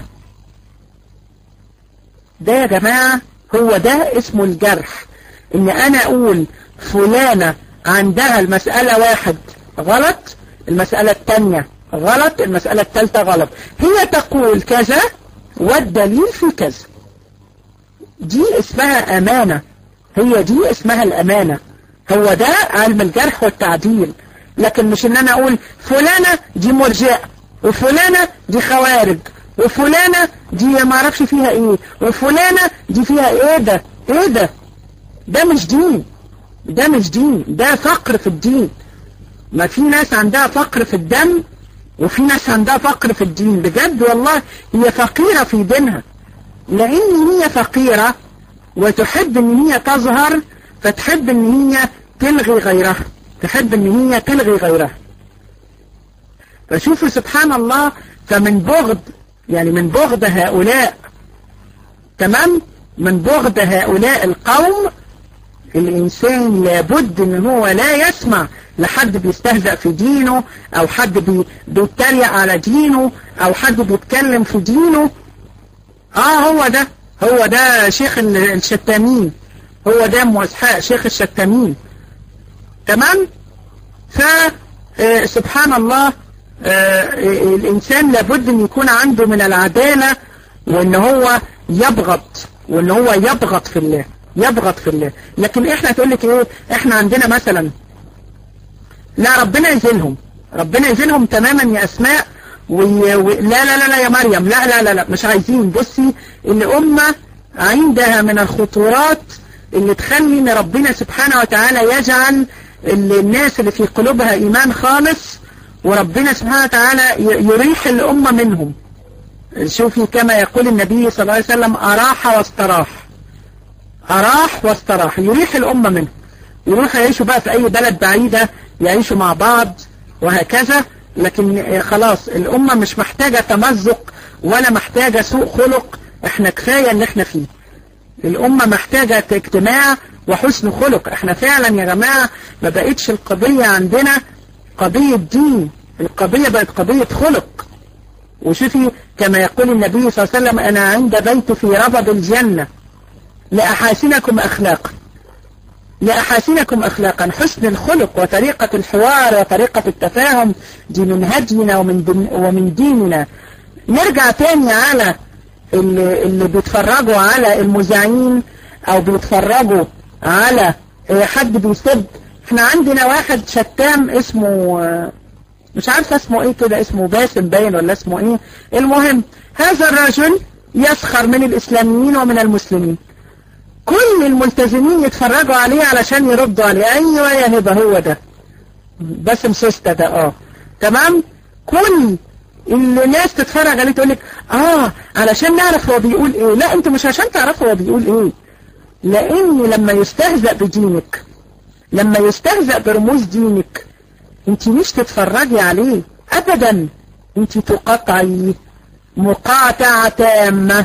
ده يا جماعة هو ده اسمه الجرح ان انا اقول فلانة عندها المسألة واحد غلط المسألة التانية غلط المسألة الثالثة غلط هي تقول كذا والدليل في كذا دي اسمها أمانة هي دي اسمها الأمانة هو ده علم الجرح والتعديل لكن مش ان انا اقول فلانة دي مرجئة وفلانة دي خوارج وفلانة دي ما اعرفش فيها ايه وفلانة دي فيها ايه ده ايه ده ده مش دين ده مش دين ده فقر في الدين ما في ناس عندها فقر في الدم وفي ناس عندها فقر في الدين بجد والله هي فقيرة في دينها لان هي فقيرة وتحب ان هي تظهر فتحب ان هي تلغي غيرها تحب ان هي تلغي غيرها فشوفوا سبحان الله فمن بغض يعني من بغض هؤلاء تمام من بغض هؤلاء القوم الإنسان لابد ان هو لا يسمع لحد بيستهزأ في دينه او حد بي بيتريق على دينه او حد بيتكلم في دينه اه هو ده هو ده شيخ الشتامين هو ده موسحاء شيخ الشتامين تمام فسبحان الله آه الإنسان لابد أن يكون عنده من العدالة وأن هو يبغض وأن هو يبغض في الله يبغض في الله لكن إحنا تقول لك إيه إحنا عندنا مثلا لا ربنا يزيلهم ربنا يزيلهم تماما يا أسماء وي... و... لا لا لا لا يا مريم لا لا لا لا مش عايزين بصي الأمة عندها من الخطورات اللي تخلي ان ربنا سبحانه وتعالى يجعل الناس اللي في قلوبها ايمان خالص وربنا سبحانه وتعالى يريح الامة منهم شوفي كما يقول النبي صلى الله عليه وسلم اراح واستراح اراح واستراح يريح الامة منهم يروحوا يعيشوا بقى في اي بلد بعيدة يعيشوا مع بعض وهكذا لكن خلاص الامة مش محتاجة تمزق ولا محتاجة سوء خلق احنا كفاية اللي احنا فيه الأمة محتاجة اجتماع وحسن خلق احنا فعلا يا جماعة ما بقتش القضية عندنا قضية دين القضية بقت قضية خلق وشوفي كما يقول النبي صلى الله عليه وسلم أنا عند بيت في ربض الجنة لأحاسنكم أخلاقا لأحاسنكم أخلاقا حسن الخلق وطريقة الحوار وطريقة التفاهم دي من هدينا ومن, دين ومن ديننا نرجع تاني على اللي, اللي بيتفرجوا على المذيعين او بيتفرجوا على حد بيسب احنا عندنا واحد شتام اسمه مش عارفه اسمه ايه كده اسمه باسم باين ولا اسمه ايه المهم هذا الرجل يسخر من الاسلاميين ومن المسلمين كل الملتزمين يتفرجوا عليه علشان يردوا عليه ايوه يا هبه هو ده باسم سوسته ده اه تمام كل اللي ناس تتفرج عليه تقول لك اه علشان نعرف هو بيقول ايه لا انت مش عشان تعرفوا هو بيقول ايه لان لما يستهزأ بدينك لما يستهزأ برموز دينك انت مش تتفرجي عليه ابدا انت تقطعي مقاطعة تامة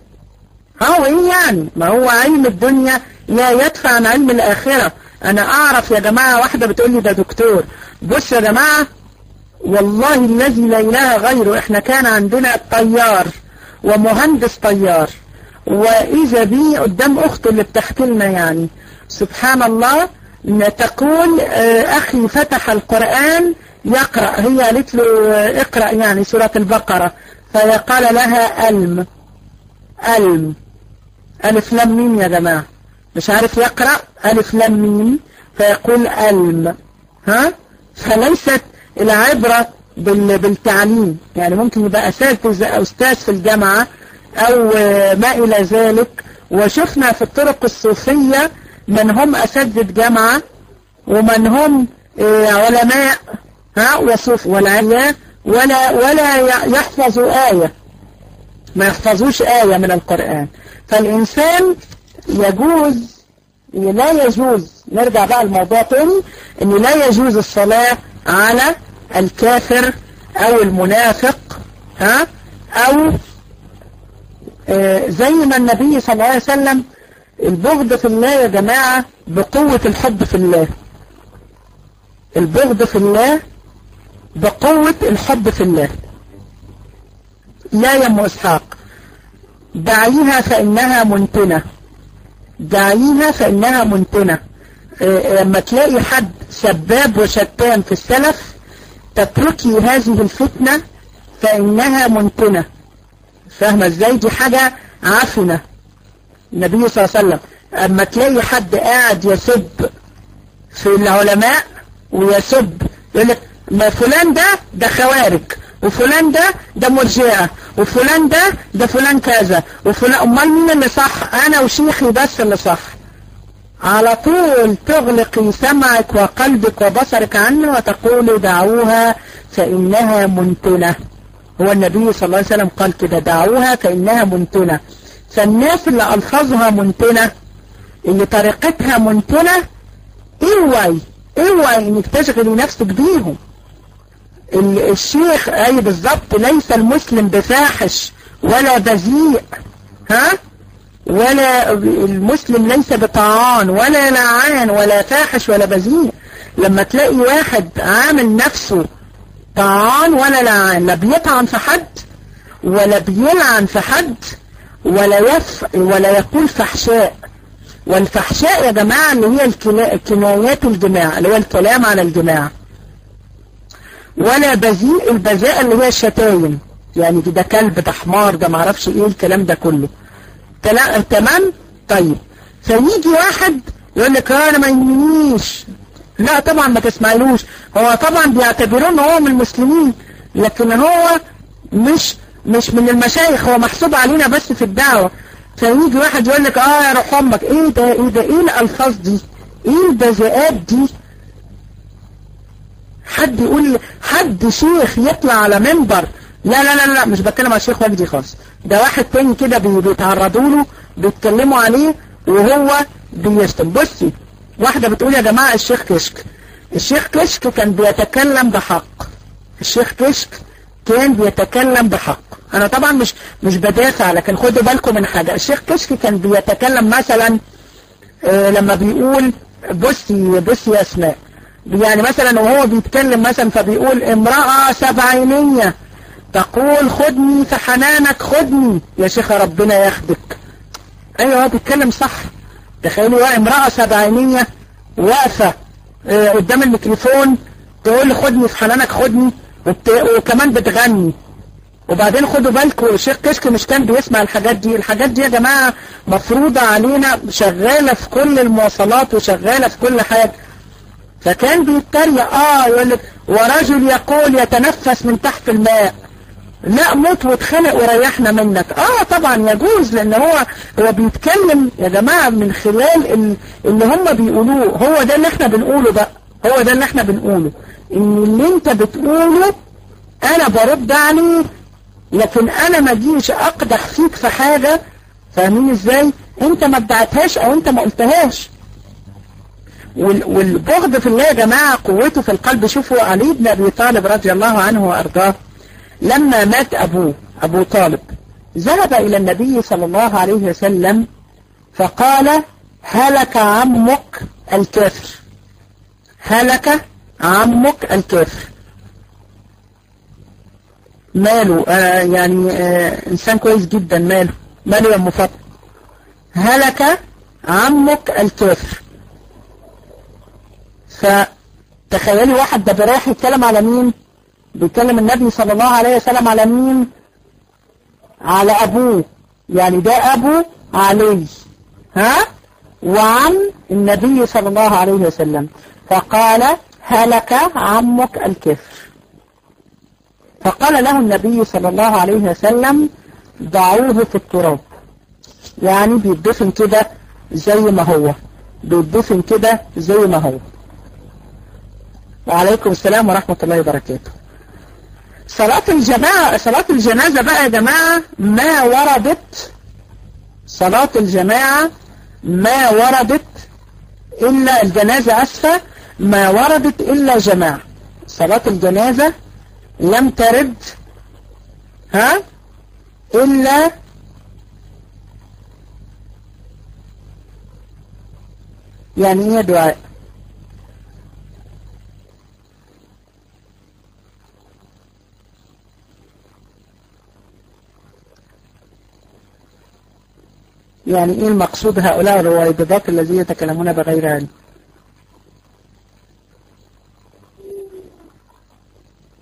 هو ايه يعني ما هو علم الدنيا لا يدفع عن علم الاخرة انا اعرف يا جماعة واحدة بتقول لي ده دكتور بص يا جماعة والله الذي لا إله غيره احنا كان عندنا طيار ومهندس طيار وإذا بي قدام أخته اللي بتحكي لنا يعني سبحان الله تقول أخي فتح القرآن يقرأ هي قالت له اقرأ يعني سورة البقرة فقال لها ألم ألم ألف لم ميم يا جماعة مش عارف يقرأ ألف لم ميم فيقول ألم ها فليست العبرة بالتعليم يعني ممكن يبقى أساتذة أو أستاذ في الجامعة أو ما إلى ذلك وشفنا في الطرق الصوفية من هم أساتذة جامعة ومن هم علماء ها وصوف والعياء ولا ولا يحفظوا آية ما يحفظوش آية من القرآن فالإنسان يجوز لا يجوز نرجع بقى الموضوع تاني إن لا يجوز الصلاة على الكافر او المنافق ها او آه زي ما النبي صلى الله عليه وسلم البغض في الله يا جماعة بقوة الحب في الله البغض في الله بقوة الحب في الله لا يا ام اسحاق دعيها فانها منتنة دعيها فانها منتنة لما تلاقي حد سباب وشتام في السلف تتركي هذه الفتنة فإنها منتنة فاهمة ازاي دي حاجة عفنة النبي صلى الله عليه وسلم اما تلاقي حد قاعد يسب في العلماء ويسب يقول لك ما فلان ده ده خوارج وفلان ده ده مرجئه وفلان ده ده فلان كذا وفلان امال مين اللي صح انا وشيخي بس اللي صح على طول تغلقي سمعك وقلبك وبصرك عنه وتقول دعوها فإنها منتنة هو النبي صلى الله عليه وسلم قال كده دعوها فإنها منتنة فالناس اللي ألفاظها منتنة اللي طريقتها منتنة اوعي اوعي انك تشغلي نفسك بيهم الشيخ اي بالظبط ليس المسلم بفاحش ولا بذيء ها ولا المسلم ليس بطعان ولا لعان ولا فاحش ولا بذيء لما تلاقي واحد عامل نفسه طعان ولا لعان لا بيطعن في حد ولا بيلعن في حد ولا يف ولا يقول فحشاء والفحشاء يا جماعة اللي هي كنايات الجماع اللي هو الكلام على الجماع ولا بذيء البذاء اللي هي الشتايم يعني ده كلب ده حمار ده معرفش ايه الكلام ده كله تمام طيب فيجي واحد يقول لك انا ما يهمنيش لا طبعا ما تسمعلوش هو طبعا بيعتبروه ان هو من المسلمين لكن هو مش مش من المشايخ هو محسوب علينا بس في الدعوة فيجي واحد يقول لك اه يا روح امك ايه ده ايه ده ايه الالفاظ دي ايه البذاءات دي حد يقول حد شيخ يطلع على منبر لا لا لا لا مش بتكلم على الشيخ وجدي خالص ده واحد تاني كده بيتعرضوا له بيتكلموا عليه وهو بيشتم بصي واحدة بتقول يا جماعة الشيخ كشك الشيخ كشك كان بيتكلم بحق الشيخ كشك كان بيتكلم بحق انا طبعا مش مش بدافع لكن خدوا بالكم من حاجة الشيخ كشك كان بيتكلم مثلا آه لما بيقول بصي بصي يا اسماء يعني مثلا وهو بيتكلم مثلا فبيقول امرأة سبعينية تقول خدني في حنانك خدني يا شيخة ربنا ياخدك ايوه هو بيتكلم صح تخيلوا امرأة سبعينية واقفة اه قدام الميكروفون تقول خدني في حنانك خدني وكمان بتغني وبعدين خدوا بالكم الشيخ كشك مش كان بيسمع الحاجات دي الحاجات دي يا جماعة مفروضة علينا شغالة في كل المواصلات وشغالة في كل حاجة فكان بيتريق اه يقول لك ورجل يقول يتنفس من تحت الماء لا موت واتخنق وريحنا منك اه طبعا يجوز لان هو هو بيتكلم يا جماعة من خلال اللي هم بيقولوه هو ده اللي احنا بنقوله بقى هو ده اللي احنا بنقوله ان اللي انت بتقوله انا برد عليه لكن انا ما جيش اقدح فيك في حاجة فاهمين ازاي انت ما ادعتهاش او انت ما قلتهاش والبغض في الله يا جماعة قوته في القلب شوفوا علي بن ابي طالب رضي الله عنه وارضاه لما مات ابوه ابو طالب ذهب الى النبي صلى الله عليه وسلم فقال هلك عمك الكافر هلك عمك الكافر ماله آه يعني آه انسان كويس جدا ماله ماله يا ام فاطمه هلك عمك الكافر فتخيلي واحد ده رايح يتكلم على مين بيتكلم النبي صلى الله عليه وسلم على مين على ابوه يعني ده ابو علي ها وعم النبي صلى الله عليه وسلم فقال هلك عمك الكفر فقال له النبي صلى الله عليه وسلم ضعوه في التراب يعني بيدفن كده زي ما هو بيدفن كده زي ما هو وعليكم السلام ورحمة الله وبركاته صلاة الجماعة صلاة الجنازة بقى يا جماعة ما وردت صلاة الجماعة ما وردت إلا الجنازة أسفة ما وردت إلا جماعة صلاة الجنازة لم ترد ها إلا يعني ايه دعاء يعني ايه المقصود هؤلاء الرويبضات الذين يتكلمون بغير علم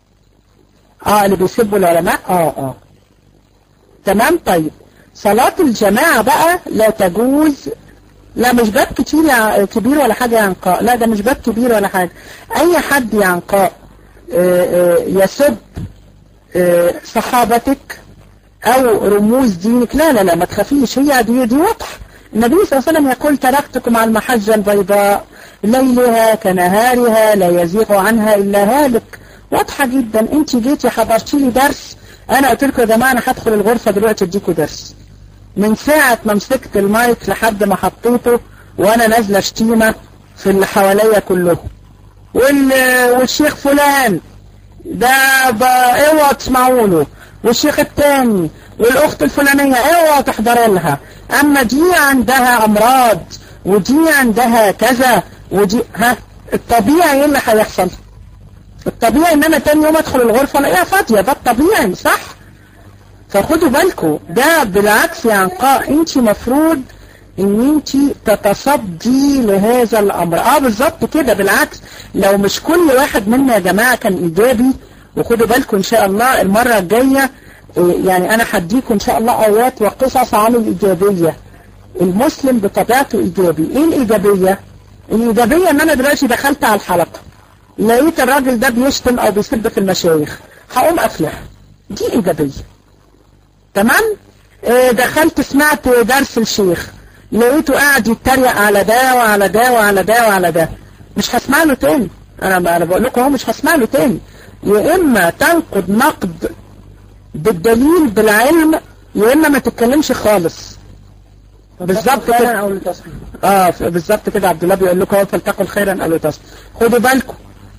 اه اللي بيسبوا العلماء اه اه تمام طيب صلاة الجماعة بقى لا تجوز لا مش باب كتير يع- كبير ولا حاجة ينقاء لا ده مش باب كبير ولا حاجة اي حد ينقاء آه، آه، يسب آه، صحابتك او رموز دينك لا لا لا ما تخافيش هي دي دي واضحة النبي صلى الله عليه وسلم يقول تركتكم على المحجة البيضاء ليلها كنهارها لا يزيغ عنها الا هالك واضحة جدا انت جيتي حضرتي لي درس انا قلت لكم يا جماعة انا هدخل الغرفة دلوقتي اديكم درس من ساعة ما مسكت المايك لحد ما حطيته وانا نازلة شتيمة في اللي حواليا كلهم وال... والشيخ فلان ده ب... اوعى تسمعوا له والشيخ التاني والاخت الفلانية اوعى تحضر لها اما دي عندها امراض ودي عندها كذا ودي ها الطبيعي ايه اللي هيحصل الطبيعي ان انا تاني يوم ادخل الغرفة الاقيها فاضية ده الطبيعي صح فخدوا بالكم ده بالعكس يا عنقاء انت مفروض ان انت تتصدي لهذا الامر اه بالظبط كده بالعكس لو مش كل واحد منا يا جماعة كان ايجابي وخدوا بالكم ان شاء الله المرة الجاية إيه، يعني انا هديكم ان شاء الله ايات وقصص عن الايجابية المسلم بطبيعته ايجابي ايه الايجابية الايجابية ان انا دلوقتي دخلت على الحلقة لقيت الراجل ده بيشتم او بيسب في المشايخ هقوم افلح دي ايجابية تمام آه، دخلت سمعت درس الشيخ لقيته قاعد يتريق على ده وعلى ده وعلى ده وعلى ده مش هسمع له تاني انا انا بقول لكم اهو مش هسمع له تاني يا اما تنقد نقد بالدليل بالعلم يا اما ما تتكلمش خالص بالظبط كده او لتصحيح اه ف- بالظبط كده عبد الله بيقول لكم اهو فلتقل خيرا او لتصمت خدوا بالكم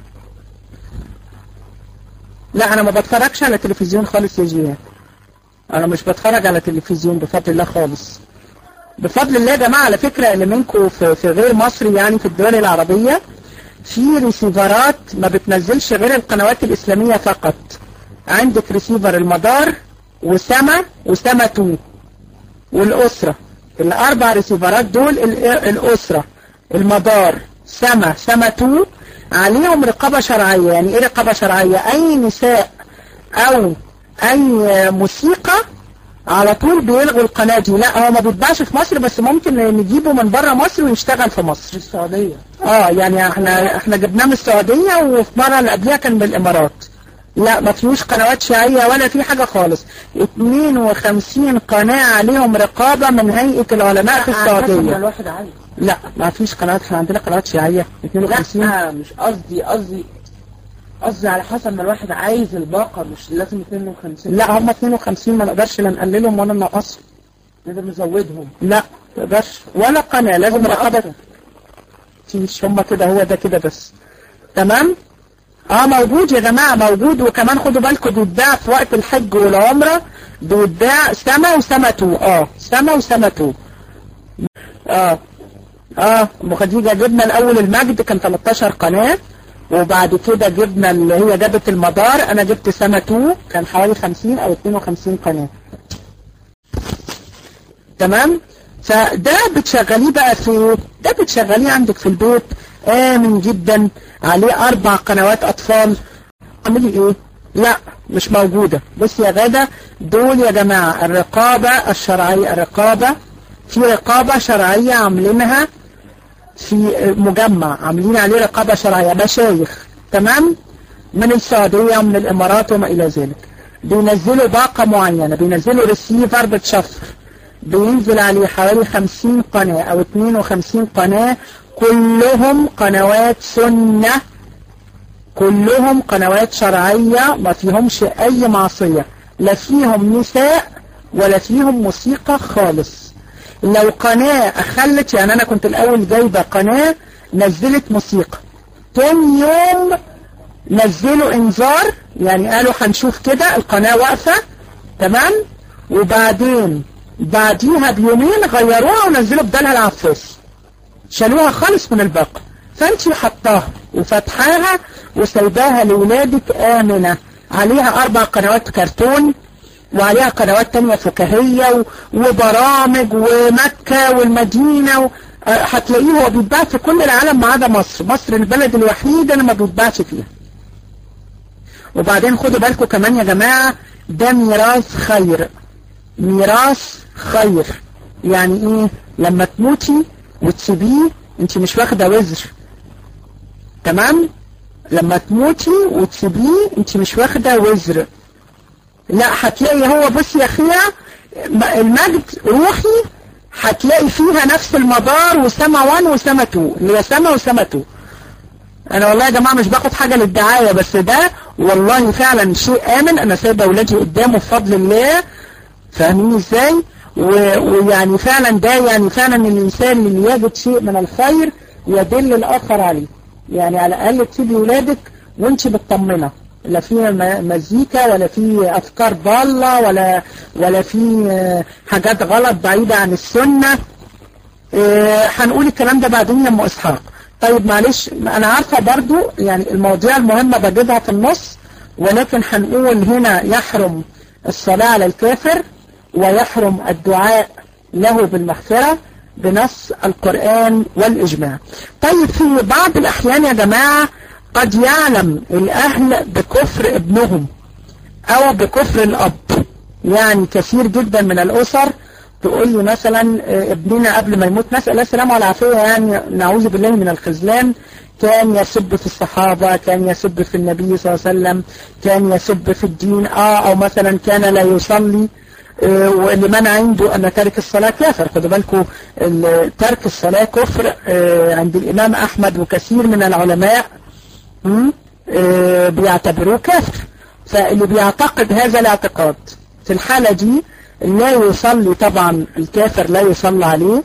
لا انا ما بتفرجش على تلفزيون خالص يا جيهان انا مش بتفرج على تلفزيون بفضل الله خالص بفضل الله يا جماعه على فكره اللي منكم في, في غير مصر يعني في الدول العربيه في ريسيفرات ما بتنزلش غير القنوات الاسلاميه فقط عندك ريسيفر المدار وسما وسما 2 والأسرة الأربع ريسيفرات دول ال- الأسرة المدار سما سما 2 عليهم رقابة شرعية يعني إيه رقابة شرعية أي نساء أو أي موسيقى على طول بيلغوا القناة دي لا هو ما بيتباعش في مصر بس ممكن نجيبه من بره مصر ويشتغل في مصر في السعودية اه يعني احنا احنا جبناه من السعودية وفي مرة اللي قبلها كان من الامارات لا ما فيهوش قنوات شيعية ولا في حاجة خالص 52 قناة عليهم رقابة من هيئة العلماء في على حسب ما السعودية الواحد عايز لا ما فيش قنوات احنا عندنا قنوات شيعية 52 لا مش قصدي قصدي قصدي على حسب ما الواحد عايز الباقة مش لازم 52 لا هم 52 ما نقدرش لا نقللهم ولا ننقصهم لازم نزودهم لا ما نقدرش ولا قناة لازم هم رقابة أكتر. مفيش هم كده هو ده كده بس تمام اه موجود يا جماعة موجود وكمان خدوا بالكم بيتباع في وقت الحج والعمرة بيتباع سما وسما تو اه سما وسما تو اه اه ام خديجة جبنا الاول المجد كان 13 قناة وبعد كده جبنا اللي هي جابت المدار انا جبت سما تو كان حوالي 50 او 52 قناة تمام فده بتشغليه بقى في ده بتشغليه عندك في البيت آمن جدا عليه أربع قنوات أطفال اعملي إيه؟ لا مش موجودة بص يا غادة دول يا جماعة الرقابة الشرعية الرقابة في رقابة شرعية عاملينها في مجمع عاملين عليه رقابة شرعية مشايخ تمام من السعودية ومن الإمارات وما إلى ذلك بينزلوا باقة معينة بينزلوا ريسيفر بتشفر بينزل عليه حوالي 50 قناة أو 52 قناة كلهم قنوات سنة كلهم قنوات شرعية ما فيهمش أي معصية لا فيهم نساء ولا فيهم موسيقى خالص لو قناة أخلت يعني أنا كنت الأول جايبة قناة نزلت موسيقى تاني يوم نزلوا انذار يعني قالوا هنشوف كده القناة واقفة تمام وبعدين بعديها بيومين غيروها ونزلوا بدالها العفاس شالوها خالص من الباقة فانت حطاها وفتحاها وسايباها لولادك آمنة عليها أربع قنوات كرتون وعليها قنوات تانية فكاهية و- وبرامج ومكة والمدينة و... آه، هتلاقيه هو بيتباع في كل العالم ما عدا مصر مصر البلد الوحيدة اللي ما بيتباعش فيها وبعدين خدوا بالكم كمان يا جماعة ده ميراث خير ميراث خير يعني ايه لما تموتي وتسيبيه انت مش واخدة وزر تمام لما تموتي وتسيبيه انت مش واخدة وزر لا هتلاقي هو بص يا اخيا المجد روحي هتلاقي فيها نفس المدار وسما 1 وسما 2 اللي هي سما وسما 2 انا والله يا جماعة مش باخد حاجة للدعاية بس ده والله فعلا شيء امن انا سايبه اولادي قدامه بفضل الله فاهمين ازاي ويعني فعلا ده يعني فعلا الانسان اللي يجد شيء من الخير يدل الاخر عليه يعني على الاقل تسيبي ولادك وانت مطمنه لا في مزيكا ولا في افكار ضاله ولا ولا في حاجات غلط بعيده عن السنه هنقول الكلام ده بعدين يا ام اسحاق طيب معلش انا عارفه برضو يعني المواضيع المهمه بجيبها في النص ولكن هنقول هنا يحرم الصلاه على الكافر ويحرم الدعاء له بالمغفرة بنص القرآن والإجماع طيب في بعض الأحيان يا جماعة قد يعلم الأهل بكفر ابنهم أو بكفر الأب يعني كثير جدا من الأسر تقول لي مثلا ابننا قبل ما يموت نسأل الله السلامة والعافية يعني نعوذ بالله من الخذلان كان يسب في الصحابة كان يسب في النبي صلى الله عليه وسلم كان يسب في الدين آه أو مثلا كان لا يصلي ولمن عنده أن ترك الصلاة كافر خدوا بالكم ترك الصلاة كفر عند الإمام أحمد وكثير من العلماء بيعتبروه كافر فاللي بيعتقد هذا الاعتقاد في الحالة دي لا يصلي طبعا الكافر لا يصلى عليه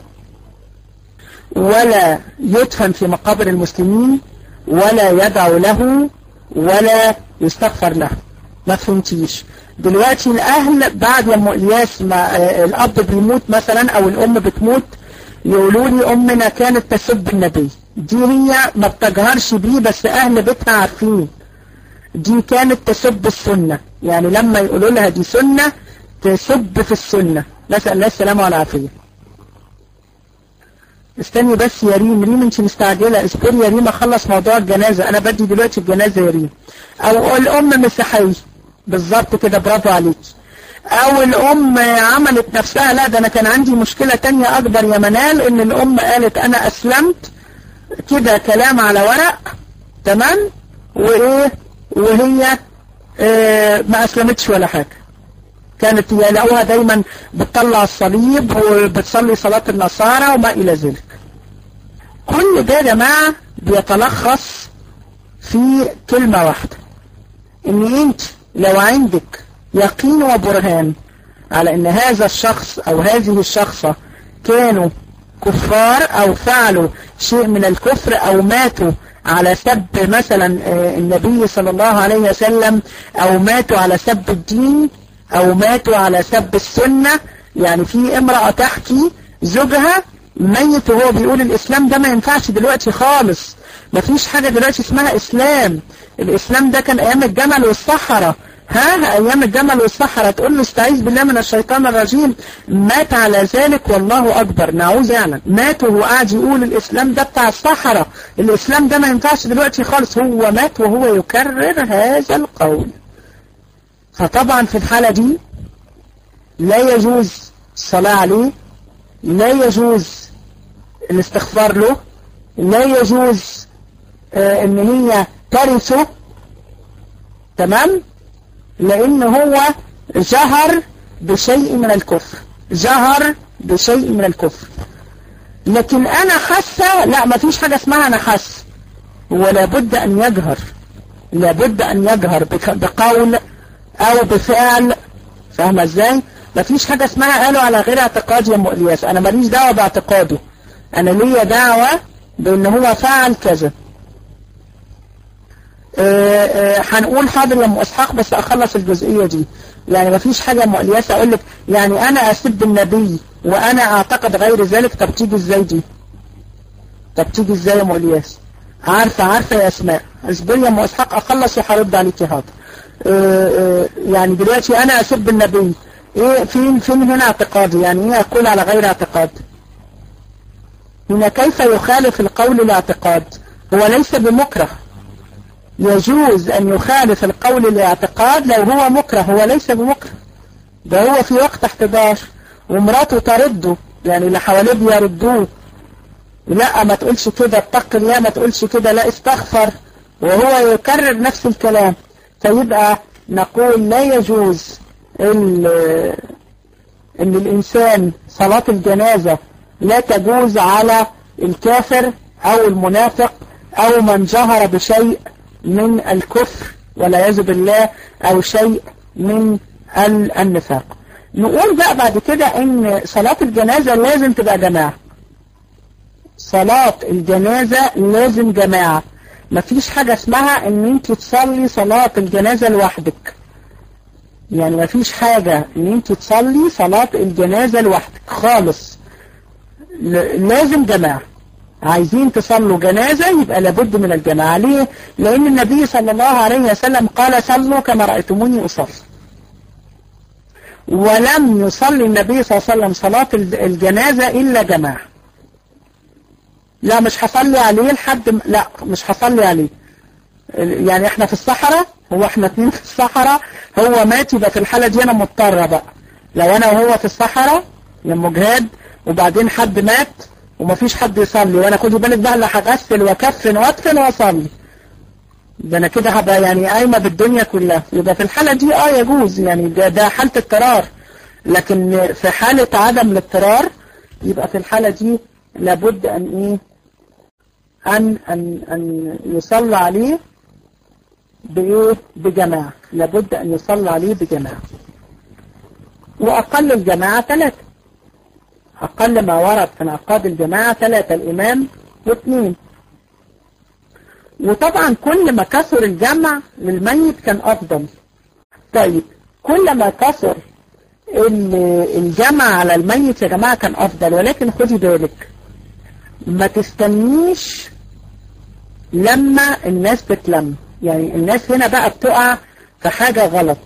ولا يدفن في مقابر المسلمين ولا يدعو له ولا يستغفر له ما فهمتيش دلوقتي الاهل بعد لما الياس ما الاب بيموت مثلا او الام بتموت يقولوا لي امنا كانت تسب النبي دي هي ما بتجهرش بيه بس اهل بيتها عارفين دي كانت تسب السنة يعني لما يقولوا لها دي سنة تسب في السنة نسأل الله السلامة والعافية استني بس يا ريم ريم انت مستعجلة اصبري يا ريم اخلص موضوع الجنازة انا بدي دلوقتي الجنازة يا ريم او الام مسيحية بالظبط كده برافو عليك او الام عملت نفسها لا ده انا كان عندي مشكلة تانية اكبر يا منال ان الام قالت انا اسلمت كده كلام على ورق تمام وايه وهي اه ما اسلمتش ولا حاجة كانت يلاقوها دايما بتطلع الصليب وبتصلي صلاة النصارى وما الى ذلك كل ده يا جماعة بيتلخص في كلمة واحدة ان انت لو عندك يقين وبرهان على ان هذا الشخص او هذه الشخصة كانوا كفار او فعلوا شيء من الكفر او ماتوا على سب مثلا النبي صلى الله عليه وسلم او ماتوا على سب الدين او ماتوا على سب السنة يعني في امرأة تحكي زوجها ميت وهو بيقول الاسلام ده ما ينفعش دلوقتي خالص مفيش حاجة دلوقتي اسمها اسلام الاسلام ده كان ايام الجمل والصحراء ها ايام الجمل والصحراء تقول له استعيذ بالله من الشيطان الرجيم مات على ذلك والله اكبر نعوذ يعني مات وهو قاعد يقول الاسلام ده بتاع الصحراء الاسلام ده ما ينفعش دلوقتي خالص هو مات وهو يكرر هذا القول فطبعا في الحالة دي لا يجوز الصلاة عليه لا يجوز الاستغفار له لا يجوز آه ان هي ترثه تمام لان هو جهر بشيء من الكفر جهر بشيء من الكفر لكن انا حاسه لا ما فيش حاجة اسمها انا حاسه ولا بد ان يجهر لابد ان يجهر بقول او بفعل فاهمة ازاي ما فيش حاجة اسمها قالوا على غير اعتقاد يا ام الياس انا ماليش دعوة باعتقاده انا ليا دعوة بان هو فعل كذا هنقول حاضر يا ام اسحاق بس اخلص الجزئية دي يعني ما فيش حاجة يا ام الياس اقول لك يعني انا اسب النبي وانا اعتقد غير ذلك طب تيجي ازاي دي طب تيجي ازاي يا ام الياس عارفة عارفة يا اسماء اصبري يا ام اسحاق اخلص وهرد عليكي حاضر يعني دلوقتي انا اسب النبي ايه فين فين هنا اعتقادي يعني ايه اقول على غير اعتقاد هنا كيف يخالف القول الاعتقاد هو ليس بمكره يجوز أن يخالف القول الاعتقاد لو هو مكره هو ليس بمكره ده هو في وقت احتضار ومراته ترده يعني اللي حواليه بيردوه لا ما تقولش كده اتق الله ما تقولش كده لا استغفر وهو يكرر نفس الكلام فيبقى نقول لا يجوز ان الانسان صلاة الجنازة لا تجوز على الكافر او المنافق او من جهر بشيء من الكفر والعياذ بالله او شيء من النفاق نقول بقى بعد كده ان صلاة الجنازة لازم تبقى جماعة صلاة الجنازة لازم جماعة مفيش حاجة اسمها ان انت تصلي صلاة الجنازة لوحدك يعني مفيش حاجة ان انت تصلي صلاة الجنازة لوحدك خالص لازم جماعة عايزين تصلوا جنازة يبقى لابد من الجماعة ليه؟ لأن النبي صلى الله عليه وسلم قال صلوا كما رأيتموني أصلي ولم يصلي النبي صلى الله عليه وسلم صلاة الجنازة إلا جماعة لا مش هصلي عليه لحد لا مش هصلي عليه يعني احنا في الصحراء هو احنا اتنين في الصحراء هو مات يبقى في الحالة دي انا مضطرة بقى لو انا وهو في الصحراء يا مجهاد وبعدين حد مات ومفيش حد يصلي وانا خدي بالك بقى اللي هغسل واكفن وادفن واصلي ده انا كده هبقى يعني قايمه بالدنيا كلها يبقى في الحاله دي اه يجوز يعني ده, ده حاله اضطرار لكن في حاله عدم الاضطرار يبقى في الحاله دي لابد ان ايه ان ان ان يصلى عليه بايه بجماعه لابد ان يصلى عليه بجماعه واقل الجماعه ثلاثه أقل ما ورد في انعقاد الجماعة ثلاثة الإمام واثنين وطبعا كل ما كثر الجمع للميت كان أفضل طيب كل ما كثر الجمع على الميت يا جماعة كان أفضل ولكن خدي بالك ما تستنيش لما الناس بتلم يعني الناس هنا بقى بتقع في حاجة غلط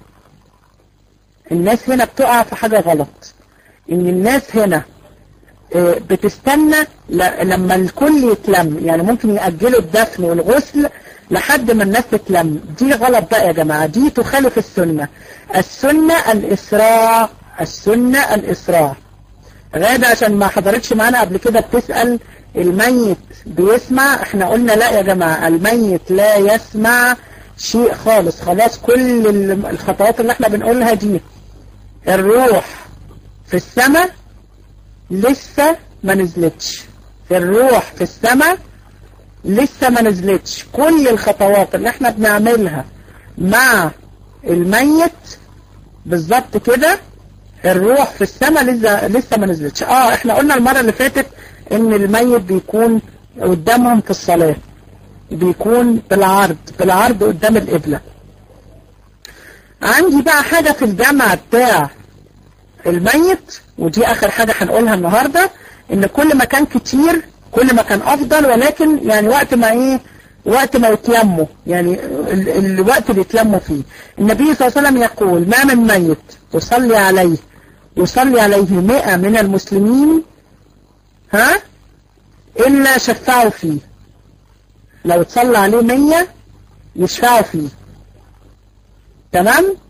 الناس هنا بتقع في حاجة غلط ان الناس هنا بتستنى لما الكل يتلم يعني ممكن يأجلوا الدفن والغسل لحد ما الناس تتلم دي غلط بقى يا جماعة دي تخالف السنة السنة الإسراع السنة الإسراع غادة عشان ما حضرتش معانا قبل كده بتسأل الميت بيسمع احنا قلنا لا يا جماعة الميت لا يسمع شيء خالص خلاص كل الخطوات اللي احنا بنقولها دي الروح في السماء لسه ما نزلتش الروح في السماء لسه ما نزلتش كل الخطوات اللي احنا بنعملها مع الميت بالظبط كده الروح في السماء لسه لسه ما نزلتش اه احنا قلنا المرة اللي فاتت ان الميت بيكون قدامهم في الصلاة بيكون بالعرض بالعرض قدام القبلة عندي بقى حاجة في الجامع بتاع الميت ودي اخر حاجة هنقولها النهاردة ان كل ما كان كتير كل ما كان افضل ولكن يعني وقت ما ايه وقت ما يتلموا يعني ال الوقت اللي يتلموا فيه النبي صلى الله عليه وسلم يقول ما من ميت يصلي عليه يصلي عليه مئة من المسلمين ها إلا شفعوا فيه لو تصلى عليه مية يشفعوا فيه تمام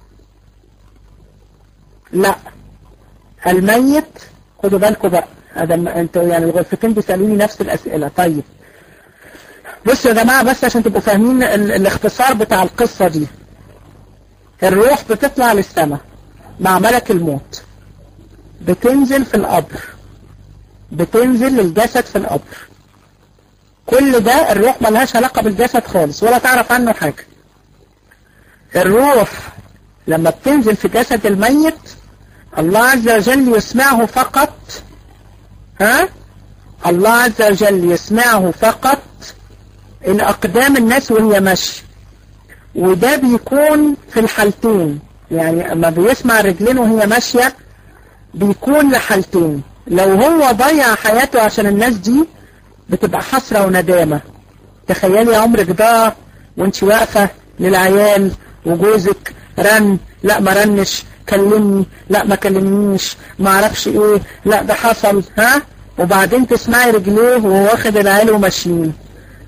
لا الميت خدوا بالكم بقى هذا انتوا يعني الغرفتين بيسألوني نفس الأسئلة طيب بصوا يا جماعة بس عشان تبقوا فاهمين ال الاختصار بتاع القصة دي الروح بتطلع للسماء مع ملك الموت بتنزل في القبر بتنزل للجسد في القبر كل ده الروح ملهاش علاقة بالجسد خالص ولا تعرف عنه حاجة الروح لما بتنزل في جسد الميت الله عز وجل يسمعه فقط ها الله عز وجل يسمعه فقط الأقدام الناس وهي ماشية وده بيكون في الحالتين يعني اما بيسمع الرجلين وهي ماشية بيكون لحالتين لو هو ضيع حياته عشان الناس دي بتبقى حسرة وندامة تخيلي عمرك ضاع وانت واقفة للعيال وجوزك رن لا ما رنش كلمني لا ما كلمنيش ما اعرفش ايه لا ده حصل ها وبعدين تسمعي رجليه وهو واخد العيال وماشيين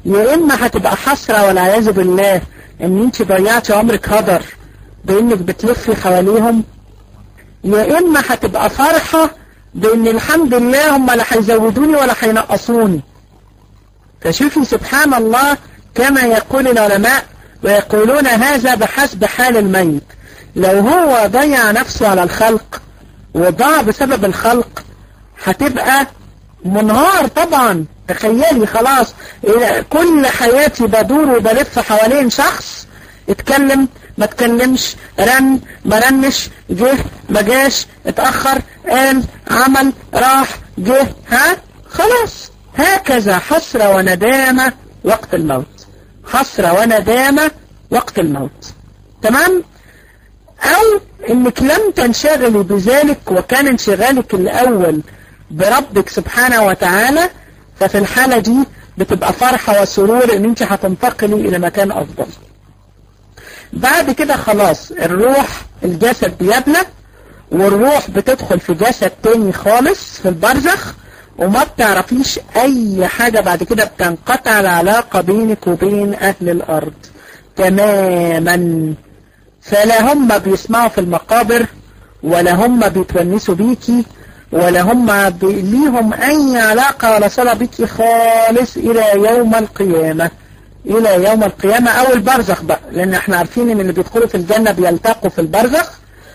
يا إما هتبقى حسرة والعياذ بالله إن أنت ضيعتي عمرك هدر بإنك بتلفي حواليهم يا إما هتبقى فرحة بإن الحمد لله هم لا هيزودوني ولا هينقصوني فشوفي سبحان الله كما يقول العلماء ويقولون هذا بحسب حال الميت لو هو ضيع نفسه على الخلق وضاع بسبب الخلق هتبقى منهار طبعا تخيلي خلاص كل حياتي بدور وبلف حوالين شخص اتكلم ما اتكلمش رن ما رنش جه ما جاش اتأخر قال عمل راح جه ها خلاص هكذا حسرة وندامة وقت الموت حسرة وندامة وقت الموت تمام او انك لم تنشغلي بذلك وكان انشغالك الاول بربك سبحانه وتعالى ففي الحالة دي بتبقى فرحة وسرور ان انت هتنتقلي الى مكان افضل بعد كده خلاص الروح الجسد بيبلى والروح بتدخل في جسد تاني خالص في البرزخ وما بتعرفيش اي حاجة بعد كده بتنقطع العلاقة بينك وبين اهل الارض تماما فلا هم بيسمعوا في المقابر ولا هم بيتونسوا بيكي ولا هم بي... ليهم اي علاقة ولا صلة بيكي خالص الى يوم القيامة الى يوم القيامة او البرزخ بقى لان احنا عارفين ان اللي بيدخلوا في الجنة بيلتقوا في البرزخ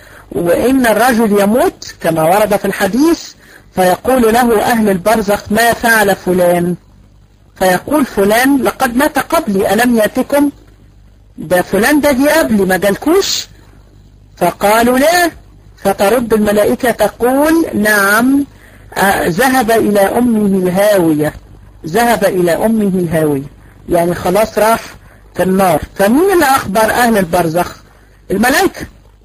وان الرجل يموت كما ورد في الحديث فيقول له اهل البرزخ ما فعل فلان فيقول فلان لقد مات قبلي ألم ياتكم ده فلان ده جه قبلي ما جالكوش فقالوا لا فترد الملائكة تقول نعم آه ذهب إلى أمه الهاوية ذهب إلى أمه الهاوية يعني خلاص راح في النار فمين اللي أخبر أهل البرزخ الملائكة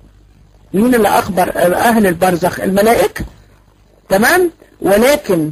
مين اللي أخبر أهل البرزخ الملائكة تمام ولكن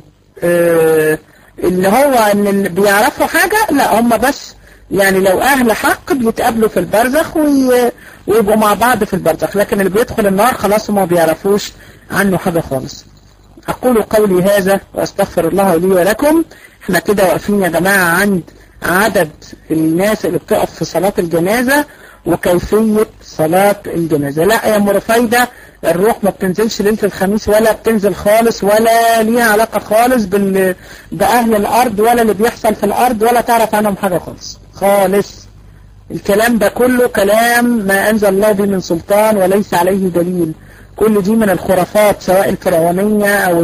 آه اللي هو ان اللي بيعرفوا حاجة لا هم بس يعني لو اهل حق بيتقابلوا في البرزخ وي... ويبقوا مع بعض في البرزخ لكن اللي بيدخل النار خلاص ما بيعرفوش عنه حاجة خالص اقول قولي هذا واستغفر الله لي ولكم احنا كده واقفين يا جماعة عند عدد الناس اللي بتقف في صلاة الجنازة وكيفية صلاة الجنازة لا يا مرفايدة الروح ما بتنزلش ليلة الخميس ولا بتنزل خالص ولا ليها علاقة خالص بال... بأهل الأرض ولا اللي بيحصل في الأرض ولا تعرف عنهم حاجة خالص خالص الكلام ده كله كلام ما أنزل الله به من سلطان وليس عليه دليل كل دي من الخرافات سواء الفرعونية أو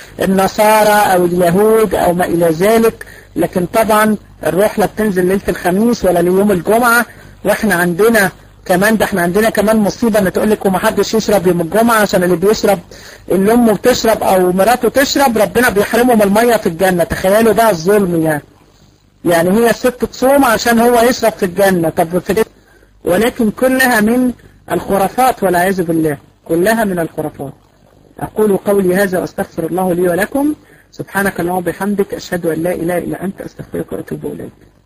النصارى أو اليهود أو ما إلى ذلك لكن طبعا الروح لا بتنزل ليلة الخميس ولا ليوم الجمعة واحنا عندنا كمان ده احنا عندنا كمان مصيبة ان تقول لك ومحدش يشرب يوم الجمعة عشان اللي بيشرب اللي امه بتشرب او مراته تشرب ربنا بيحرمه من المية في الجنة تخيلوا بقى الظلم يعني يعني هي الست تصوم عشان هو يشرب في الجنة طب في ولكن كلها من الخرافات والعياذ بالله كلها من الخرافات أقول قولي هذا وأستغفر الله لي ولكم سبحانك اللهم وبحمدك أشهد أن لا إله إلا أنت أستغفرك وأتوب إليك